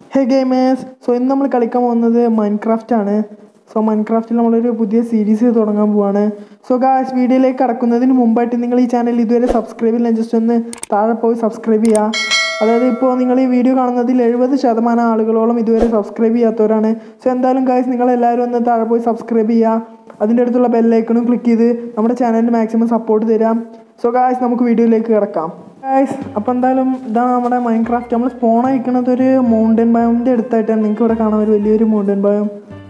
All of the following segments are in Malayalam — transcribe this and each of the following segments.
ഹേ ഗെയിമേഴ്സ് സോ ഇന്ന് നമ്മൾ കളിക്കാൻ പോകുന്നത് മൈൻക്രാഫ്റ്റ് ആണ് സോ മൈൻക്രാഫ്റ്റിൽ നമ്മളൊരു പുതിയ സീരീസ് തുടങ്ങാൻ പോവാണ് സോ ഗാസ് വീഡിയോയിലേക്ക് കടക്കുന്നതിന് മുമ്പായിട്ട് നിങ്ങൾ ഈ ചാനൽ ഇതുവരെ സബ്സ്ക്രൈബ് ഇല്ല ജസ്റ്റ് ഒന്ന് താഴെ പോയി സബ്സ്ക്രൈബ് ചെയ്യുക അതായത് ഇപ്പോൾ നിങ്ങൾ ഈ വീഡിയോ കാണുന്നതിൽ എഴുപത് ശതമാനം ആളുകളോളം ഇതുവരെ സബ്സ്ക്രൈബ് ചെയ്യാത്തവരാണ് സോ എന്തായാലും ഗായ്സ് നിങ്ങൾ എല്ലാവരും ഒന്ന് താഴെ പോയി സബ്സ്ക്രൈബ് ചെയ്യുക അതിൻ്റെ അടുത്തുള്ള ബെല്ലൈക്കണും ക്ലിക്ക് ചെയ്ത് നമ്മുടെ ചാനലിന് മാക്സിമം സപ്പോർട്ട് തരാം സോ ഗായ്സ് നമുക്ക് വീഡിയോയിലേക്ക് കിടക്കാം ഗായ്സ് അപ്പോൾ എന്തായാലും ഇതാണ് നമ്മുടെ മൈൻക്രാഫ്റ്റ് നമ്മൾ സ്പോൺ അയക്കുന്നത് ഒരു മൗണ്ടൻ ബയോമിൻ്റെ അടുത്തായിട്ടാണ് നിങ്ങൾക്ക് ഇവിടെ കാണാൻ ഒരു വലിയൊരു മൗണ്ടൻ ബയോം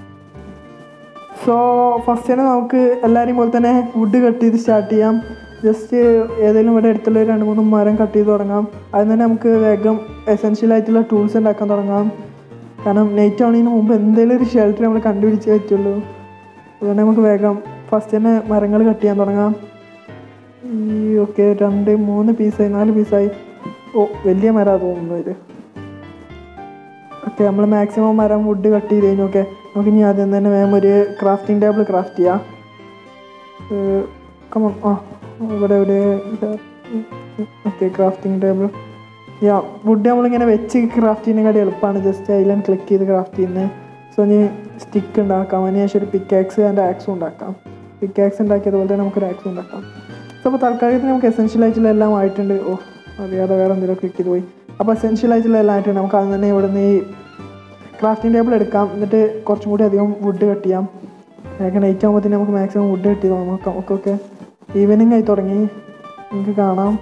സോ ഫസ്റ്റ് തന്നെ നമുക്ക് എല്ലാവരെയും പോലെ തന്നെ വുഡ് കട്ട് ചെയ്ത് സ്റ്റാർട്ട് ചെയ്യാം ജസ്റ്റ് ഏതെങ്കിലും ഇവിടെ അടുത്തുള്ള ഒരു രണ്ട് മൂന്ന് മരം കട്ട് ചെയ്ത് തുടങ്ങാം അതിന് തന്നെ നമുക്ക് വേഗം എസെൻഷ്യൽ ആയിട്ടുള്ള ടൂൾസ് ഉണ്ടാക്കാൻ തുടങ്ങാം കാരണം നൈറ്റ് ആവുന്നതിന് മുമ്പ് എന്തെങ്കിലും ഒരു ഷെൽട്ടർ നമ്മൾ കണ്ടുപിടിച്ചേ പറ്റുള്ളൂ അതുകൊണ്ട് നമുക്ക് വേഗം ഫസ്റ്റ് തന്നെ മരങ്ങൾ കട്ട് ചെയ്യാൻ തുടങ്ങാം ഈ ഓക്കെ രണ്ട് മൂന്ന് പീസായി നാല് പീസായി ഓ വലിയ മരം തോന്നുന്നു ഇത് ഓക്കെ നമ്മൾ മാക്സിമം മരം വുഡ് കട്ട് ചെയ്ത് കഴിഞ്ഞു ഓക്കെ നമുക്ക് ഇനി ആദ്യം തന്നെ വേഗം ഒരു ക്രാഫ്റ്റിംഗ് ടേബിൾ ക്രാഫ്റ്റ് ചെയ്യാം കമൺ ആ ഇവിടെ ഇവിടെ okay crafting table yeah wood നമ്മളിങ്ങനെ വെച്ച് ക്രാഫ്റ്റ് ചെയ്യുന്നതിനെക്കാട്ടി എളുപ്പമാണ് ജസ്റ്റ് അതിലാണ് ക്ലിക്ക് ചെയ്ത് ക്രാഫ്റ്റ് ചെയ്യുന്നത് സോ ഇനി സ്റ്റിക്ക് ഉണ്ടാക്കാം അതിന് ശേഷം ഒരു പിക്കാക്സ് ആൻഡ് ആക്സും ഉണ്ടാക്കാം പിക്കാക്സ് ഉണ്ടാക്കിയതുപോലെ തന്നെ നമുക്കൊരു ആക്സും ഉണ്ടാക്കാം സോ അപ്പോൾ തൽക്കാലത്തിന് നമുക്ക് എസെൻഷ്യൽ ആയിട്ടുള്ള എല്ലാം ആയിട്ടുണ്ട് ഓ അറിയാതെ വേറെ എന്തെങ്കിലും ക്ലിക്ക് ചെയ്ത് പോയി അപ്പോൾ എസെൻഷ്യൽ ആയിട്ടുള്ള എല്ലാം ആയിട്ടുണ്ട് നമുക്ക് അത് തന്നെ ഇവിടെ നിന്ന് ഈ ക്രാഫ്റ്റിംഗ് ടേബിൾ എടുക്കാം എന്നിട്ട് കുറച്ചും കൂടി അധികം വുഡ് കട്ട് ചെയ്യാം വേഗം നൈറ്റ് ആകുമ്പോഴത്തേന് നമുക്ക് മാക്സിമം വുഡ് കട്ട് ചെയ്ത് നോക്കാം ഓക്കെ ഓക്കെ ഈവനിങ് ആയി തുടങ്ങി നമുക്ക് കാണാം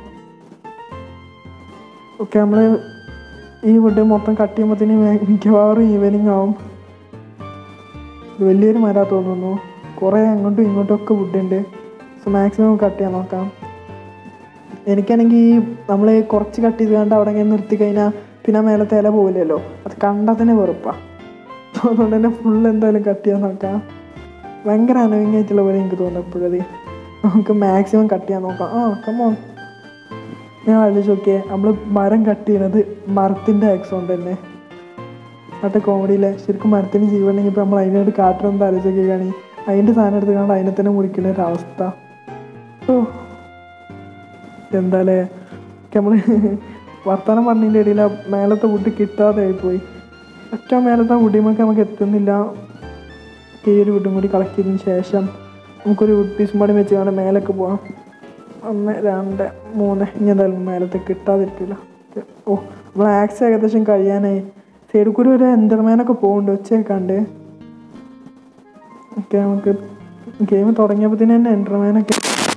ഓക്കെ നമ്മൾ ഈ വുഡ് മൊത്തം കട്ട് ചെയ്യുമ്പോഴത്തേന് മിക്കവാറും ഈവനിങ് ആവും ഇത് വലിയൊരു മര തോന്നുന്നു കുറേ അങ്ങോട്ടും ഇങ്ങോട്ടും ഒക്കെ വുഡ് ഉണ്ട് സോ മാക്സിമം കട്ട് ചെയ്യാൻ നോക്കാം എനിക്കാണെങ്കിൽ ഈ നമ്മൾ കുറച്ച് കട്ട് ചെയ്ത് കണ്ട് അവിടെ ഇങ്ങനെ നിർത്തി കഴിഞ്ഞാൽ പിന്നെ മേലെ തല പോകില്ലല്ലോ അത് കണ്ടാൽ തന്നെ വെറുപ്പാണ് സോ അതുകൊണ്ട് തന്നെ ഫുൾ എന്തായാലും കട്ട് ചെയ്യാൻ നോക്കാം ഭയങ്കര അനവിങ് ആയിട്ടുള്ള പോലെ എനിക്ക് തോന്നുന്നു എപ്പോഴത് നമുക്ക് മാക്സിമം കട്ട് ചെയ്യാൻ നോക്കാം ആ കമോൺ ഞാൻ ആലോചിച്ച് നോക്കിയേ നമ്മൾ മരം കട്ട് ചെയ്യണത് മരത്തിൻ്റെ ആക്സ് കൊണ്ട് തന്നെ മറ്റേ കോമഡിയിലെ ശരിക്കും മരത്തിന് ജീവനെങ്കിൽ ഇപ്പം നമ്മൾ അതിനോട് കാട്ടണമെന്ന് ആലോചിച്ച് നോക്കിയാണ് അതിൻ്റെ സാധനം എടുത്ത് കണ്ട് അതിനെ തന്നെ മുറിക്കുന്ന ഒരു അവസ്ഥ ഓ എന്താല്ലേ നമ്മൾ വർത്തമാനം പറഞ്ഞതിൻ്റെ ഇടയിൽ ആ മേലത്തെ വുഡ് കിട്ടാതെ ആയിപ്പോയി ഏറ്റവും മേലത്തെ വുഡിമൊക്കെ നമുക്ക് എത്തുന്നില്ല ഈ ഒരു വുഡും കൂടി കളക്ട് ചെയ്തതിന് ശേഷം നമുക്കൊരു വുഡ് പീസും പാടി വെച്ച് കാണാൻ മേലേക്ക് പോവാം ഒന്ന് രണ്ട് മൂന്ന് ഇനി എന്തായാലും മേലത്തെ കിട്ടാതിരിക്കില്ല ഓ നമ്മൾ ആക്സ് ഏകദേശം കഴിയാനായി സൈഡിൽ കൂടി ഒരു എൻ്റർമാനൊക്കെ പോകുന്നുണ്ട് ഉച്ചയൊക്കെണ്ട് ഓക്കെ നമുക്ക് ഗെയിം തുടങ്ങിയപ്പോൾ തന്നെ എൻ്റർമാനൊക്കെ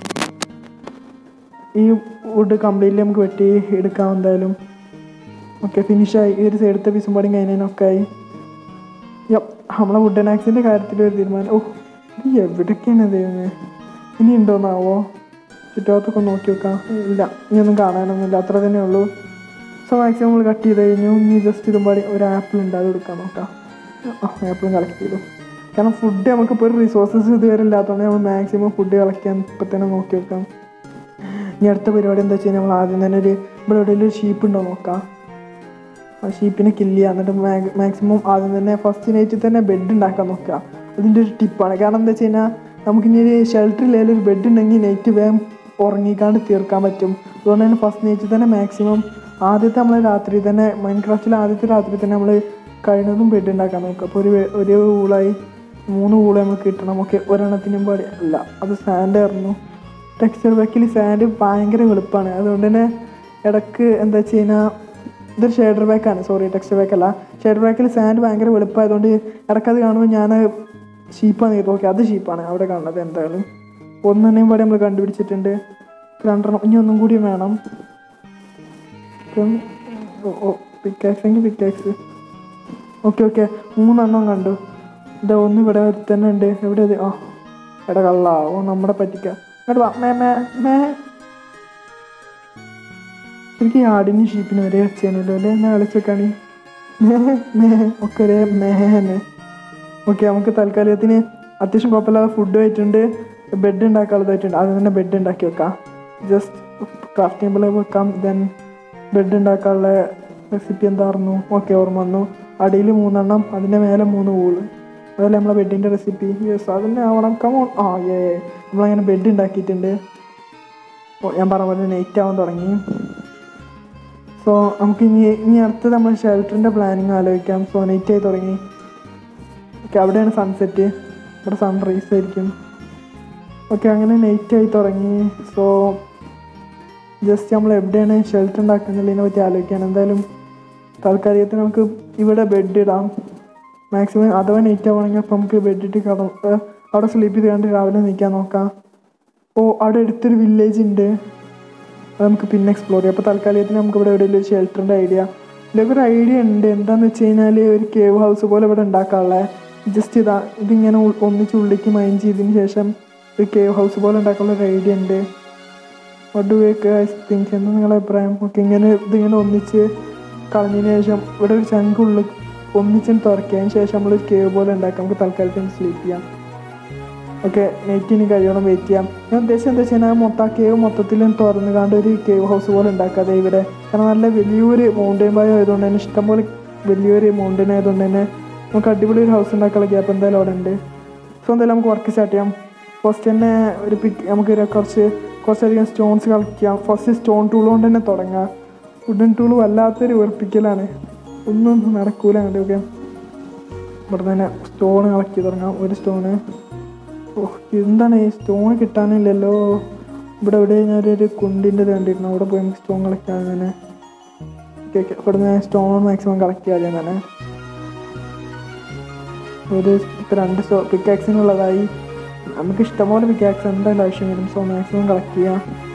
ഈ വുഡ് കംപ്ലീറ്റ്ലി നമുക്ക് വെട്ടി എടുക്കാം എന്തായാലും ഓക്കെ ഫിനിഷായി ഈ ഒരു സൈഡത്തെ പീസും പാടിയും കഴിഞ്ഞതിനൊക്കെ ആയി യപ്പ് നമ്മളെ വുഡൻ ആക്സിൻ്റെ കാര്യത്തിൽ ഒരു തീരുമാനം ഓ ഇത് എവിടേക്കാണ് ദൈവമേ ഇനി ഉണ്ടോന്നാവോ ചുറ്റുഭാഗത്തൊക്കെ നോക്കി വെക്കാം ഇല്ല ഇനിയൊന്നും കാണാനൊന്നുമില്ല അത്ര തന്നെ ഉള്ളൂ സോ മാക്സിമം നമ്മൾ കട്ട് ചെയ്ത് കഴിഞ്ഞു ഇനി ജസ്റ്റ് ഇതും പാടി ഒരു ആപ്പിൾ ഉണ്ട് അത് എടുക്കാൻ നോക്കാം ആപ്പിളും കളക്ട് ചെയ്തു കാരണം ഫുഡ് നമുക്കിപ്പോൾ ഒരു റിസോഴ്സസ് ഇതുവരെ ഇല്ലാത്തതുകൊണ്ട് നമ്മൾ മാക്സിമം ഫുഡ് കളക്ട് ചെയ്യാൻ ഇപ്പം തന്നെ നോക്കി വെക്കാം ഇനി അടുത്ത പരിപാടി എന്താ വെച്ച് കഴിഞ്ഞാൽ നമ്മൾ ആദ്യം തന്നെ ഒരു ഇവിടെ എവിടെയെങ്കിലും ഒരു ഷീപ്പ് ഉണ്ടോ നോക്കാം ആ ഷീപ്പിനെ കില്ല് ചെയ്യുക എന്നിട്ട് മാക്സിമം ആദ്യം തന്നെ ഫസ്റ്റ് നൈറ്റിൽ തന്നെ ബെഡ് ഉണ്ടാക്കാൻ നോക്കുക അതിൻ്റെ ഒരു ടിപ്പാണ് കാരണം എന്താ വെച്ച് കഴിഞ്ഞാൽ നമുക്കിനി ഒരു ഷെൽട്ടറിൽ ഒരു ബെഡ് ഉണ്ടെങ്കിൽ നൈറ്റ് വേഗം ഉറങ്ങിക്കാണ്ട് തീർക്കാൻ പറ്റും അതുകൊണ്ട് തന്നെ ഫസ്റ്റ് നൈറ്റിൽ തന്നെ മാക്സിമം ആദ്യത്തെ നമ്മൾ രാത്രി തന്നെ മൈൻക്രാഫ്റ്റിൽ ആദ്യത്തെ രാത്രി തന്നെ നമ്മൾ കഴിയുന്നതും ബെഡ് ഉണ്ടാക്കാൻ നോക്കുക അപ്പോൾ ഒരു ഒരു ഊളായി മൂന്ന് ഊള് നമുക്ക് കിട്ടണം ഓക്കെ ഒരെണ്ണത്തിനും പാടി അല്ല അത് സാൻഡ് ആയിരുന്നു ടെക്സ്ചർ ബാക്കിൽ സാൻഡ് ഭയങ്കര വെളുപ്പാണ് അതുകൊണ്ട് തന്നെ ഇടക്ക് എന്താ വെച്ച് കഴിഞ്ഞാൽ ഇതൊരു ഷെയ്ഡർ ബാക്കാണ് സോറി ടെക്സ്ചർ ബാക്ക് അല്ല ഷെയ്ഡർ ബാക്കിൽ സാൻഡ് ഭയങ്കര വെളുപ്പായതുകൊണ്ട് ഇടക്കത് കാണുമ്പോൾ ഞാൻ ഷീപ്പാണ് ചെയ്ത് ഓക്കെ അത് ഷീപ്പാണ് അവിടെ കാണുന്നത് എന്തായാലും ഒന്നെണ്ണയും പാടി നമ്മൾ കണ്ടുപിടിച്ചിട്ടുണ്ട് രണ്ടെണ്ണം ഇനി ഒന്നും കൂടി വേണം ഇപ്പം ഓ പിക്കാക്സ് എങ്കിൽ പിക്കാക്സ് ഓക്കെ ഓക്കെ മൂന്നെണ്ണം കണ്ടു ഇതാ ഒന്ന് ഇവിടെ തന്നെ ഉണ്ട് എവിടെ അത് ആ എടാ കള്ള ഓ നമ്മുടെ പറ്റിക്ക ഇങ്ങോട്ട് വാ മേ മേ മേ ശരിക്കും ഈ ആടിനും ഷീപ്പിനും ഒരേ ഒച്ചയാണല്ലോ അല്ലേ എന്നെ കളിച്ചേക്കാണി മേ മേ ഒക്കെ ഒരേ മേനെ ഓക്കെ നമുക്ക് തൽക്കാലത്തിന് അത്യാവശ്യം കുഴപ്പമില്ലാതെ ഫുഡ് ആയിട്ടുണ്ട് ബെഡ് ഉണ്ടാക്കാനുള്ളതായിട്ടുണ്ട് അത് തന്നെ ബെഡ് ഉണ്ടാക്കി വെക്കാം ജസ്റ്റ് ക്രാഫ്റ്റ് ടേബിൾ വെക്കാം ദെൻ ബെഡ് ഉണ്ടാക്കാനുള്ള റെസിപ്പി എന്തായിരുന്നു ഓക്കെ ഓർമ്മ വന്നു അടിയിൽ മൂന്നെണ്ണം അതിൻ്റെ മേലെ മൂന്ന് വൂള് അതല്ലേ നമ്മളെ ബെഡിൻ്റെ റെസിപ്പി യെസ് അതന്നെ ആവണം കമോൺ ആ ഏ നമ്മളങ്ങനെ ബെഡ് ഉണ്ടാക്കിയിട്ടുണ്ട് ഓ ഞാൻ പറഞ്ഞ പോലെ നൈറ്റ് ആവാൻ തുടങ്ങി സോ നമുക്ക് ഇനി ഇനി അടുത്ത് നമ്മൾ ഷെൽട്ടറിൻ്റെ പ്ലാനിങ് ആലോചിക്കാം സോ നൈറ്റ് ആയി തുടങ്ങി ഓക്കെ അവിടെയാണ് സൺസെറ്റ് ഇവിടെ സൺറൈസ് ആയിരിക്കും ഓക്കെ അങ്ങനെ നൈറ്റ് ആയി തുടങ്ങി സോ ജസ്റ്റ് നമ്മൾ എവിടെയാണ് ഷെൽട്ടർ ഉണ്ടാക്കുന്നതിനെ പറ്റി ആലോചിക്കാൻ എന്തായാലും താൽക്കാലികത്തിന് നമുക്ക് ഇവിടെ ബെഡ് ഇടാം മാക്സിമം അഥവാ നൈറ്റ് ആവുകയാണെങ്കിൽ അപ്പം നമുക്ക് ബെഡ് ഇട്ട് കട ഏ, അവിടെ സ്ലീപ്പ് ചെയ്ത് കണ്ട് രാവിലെ നിൽക്കാൻ നോക്കാം ഓ അവിടെ അടുത്തൊരു വില്ലേജ് ഉണ്ട് അത് നമുക്ക് പിന്നെ എക്സ്പ്ലോർ ചെയ്യാം അപ്പോൾ തൽക്കാലത്തിന് നമുക്ക് ഇവിടെ എവിടെയെങ്കിലും ഒരു ഷെൽട്ടറിൻ്റെ ഐഡിയ ഇതിലൊക്കെ ഒരു ഐഡിയ ഉണ്ട് എന്താണെന്ന് വെച്ച് കഴിഞ്ഞാൽ ഒരു കേവ് ഹൗസ് പോലെ ഇവിടെ ഉണ്ടാക്കാനുള്ളത് ജസ്റ്റ് ഇതാ ഇതിങ്ങനെ ഉൾ- ഒന്നിച്ച് ഉള്ളിലേക്ക് മൈൻ ചെയ്തതിന് ശേഷം ഒരു കേവ് ഹൗസ് പോലെ ഉണ്ടാക്കാനുള്ള ഒരു ഐഡിയ ഉണ്ട് what do wake I think എന്താ നിങ്ങളുടെ അഭിപ്രായം ഓക്കെ ഇങ്ങനെ ഇതിങ്ങനെ ഒന്നിച്ച് കളഞ്ഞതിന് ശേഷം ഇവിടെ ഒരു ചങ്കുള്ളിൽ ഒന്നിച്ച് തുറക്കിയതിന് ശേഷം നമ്മളൊരു കേവ് പോലെ ഉണ്ടാക്കാം നമുക്ക് തൽക്കാലത്തിന് സ്ലീപ്പ് ചെയ്യാം ഓക്കെ നെറ്റ് ഇനി കഴിയണം വെയിറ്റ് ചെയ്യാം ഞാൻ ഉദ്ദേശം എന്താ വെച്ച് കഴിഞ്ഞാൽ മൊത്തം ആ കേവ് മൊത്തത്തിൽ തുറന്നു കാണ്ട് ഒരു കേവ് ഹൗസ് പോലെ ഉണ്ടാക്കാതെ ഇവിടെ കാരണം നല്ല വലിയൊരു മൗണ്ടൈൻ ബായോ ആയതുകൊണ്ട് തന്നെ ഇഷ്ടംപോലെ വലിയൊരു മൗണ്ടൈൻ ആയതുകൊണ്ട് തന്നെ നമുക്ക് അടിപൊളി ഒരു ഹൗസ് ഉണ്ടാക്കാനുള്ള ഗ്യാപ്പ് എന്തായാലും അവിടെ ഉണ്ട് സോ എന്തായാലും നമുക്ക് വർക്ക് സ്റ്റാർട്ട് ചെയ്യാം ഫസ്റ്റ് തന്നെ ഒരു പിക്ക് നമുക്ക് ഒരു കുറച്ച് കുറച്ചധികം സ്റ്റോൺസ് കളക്ട് ചെയ്യാം ഫസ്റ്റ് സ്റ്റോൺ ടൂൾ കൊണ്ട് തന്നെ തുടങ്ങാം വുഡൻ ടൂൾ വല്ലാത്തൊരു വെറുപ്പിക്കലാണ് ഒന്നും നടക്കൂല അങ്ങോട്ട് ഓക്കെ ഇവിടെ തന്നെ സ്റ്റോൺ കളക്ട് ചെയ്ത് തുടങ്ങാം ഒരു സ്റ്റോണ് ഓ എന്താണ് ഈ സ്റ്റോൺ കിട്ടാനില്ലല്ലോ ഇവിടെ എവിടെ ഞാനൊരു കുണ്ടിൻ്റെ ഇത് കണ്ടിരുന്നു അവിടെ പോയി നമുക്ക് സ്റ്റോൺ കളക്ട് ചെയ്യാൻ തന്നെ ഓക്കെ ഓക്കെ ഇവിടെ നിന്ന് സ്റ്റോൺ മാക്സിമം കളക്ട് ചെയ്യാതെ തന്നെ ഒരു ഇപ്പം രണ്ട് സ്റ്റോ പിക്കാക്സിനുള്ളതായി നമുക്ക് ഇഷ്ടംപോലെ പിക്കാക്സ് എന്തായാലും ആവശ്യം വരും സോ മാക്സിമം കളക്ട് ചെയ്യാം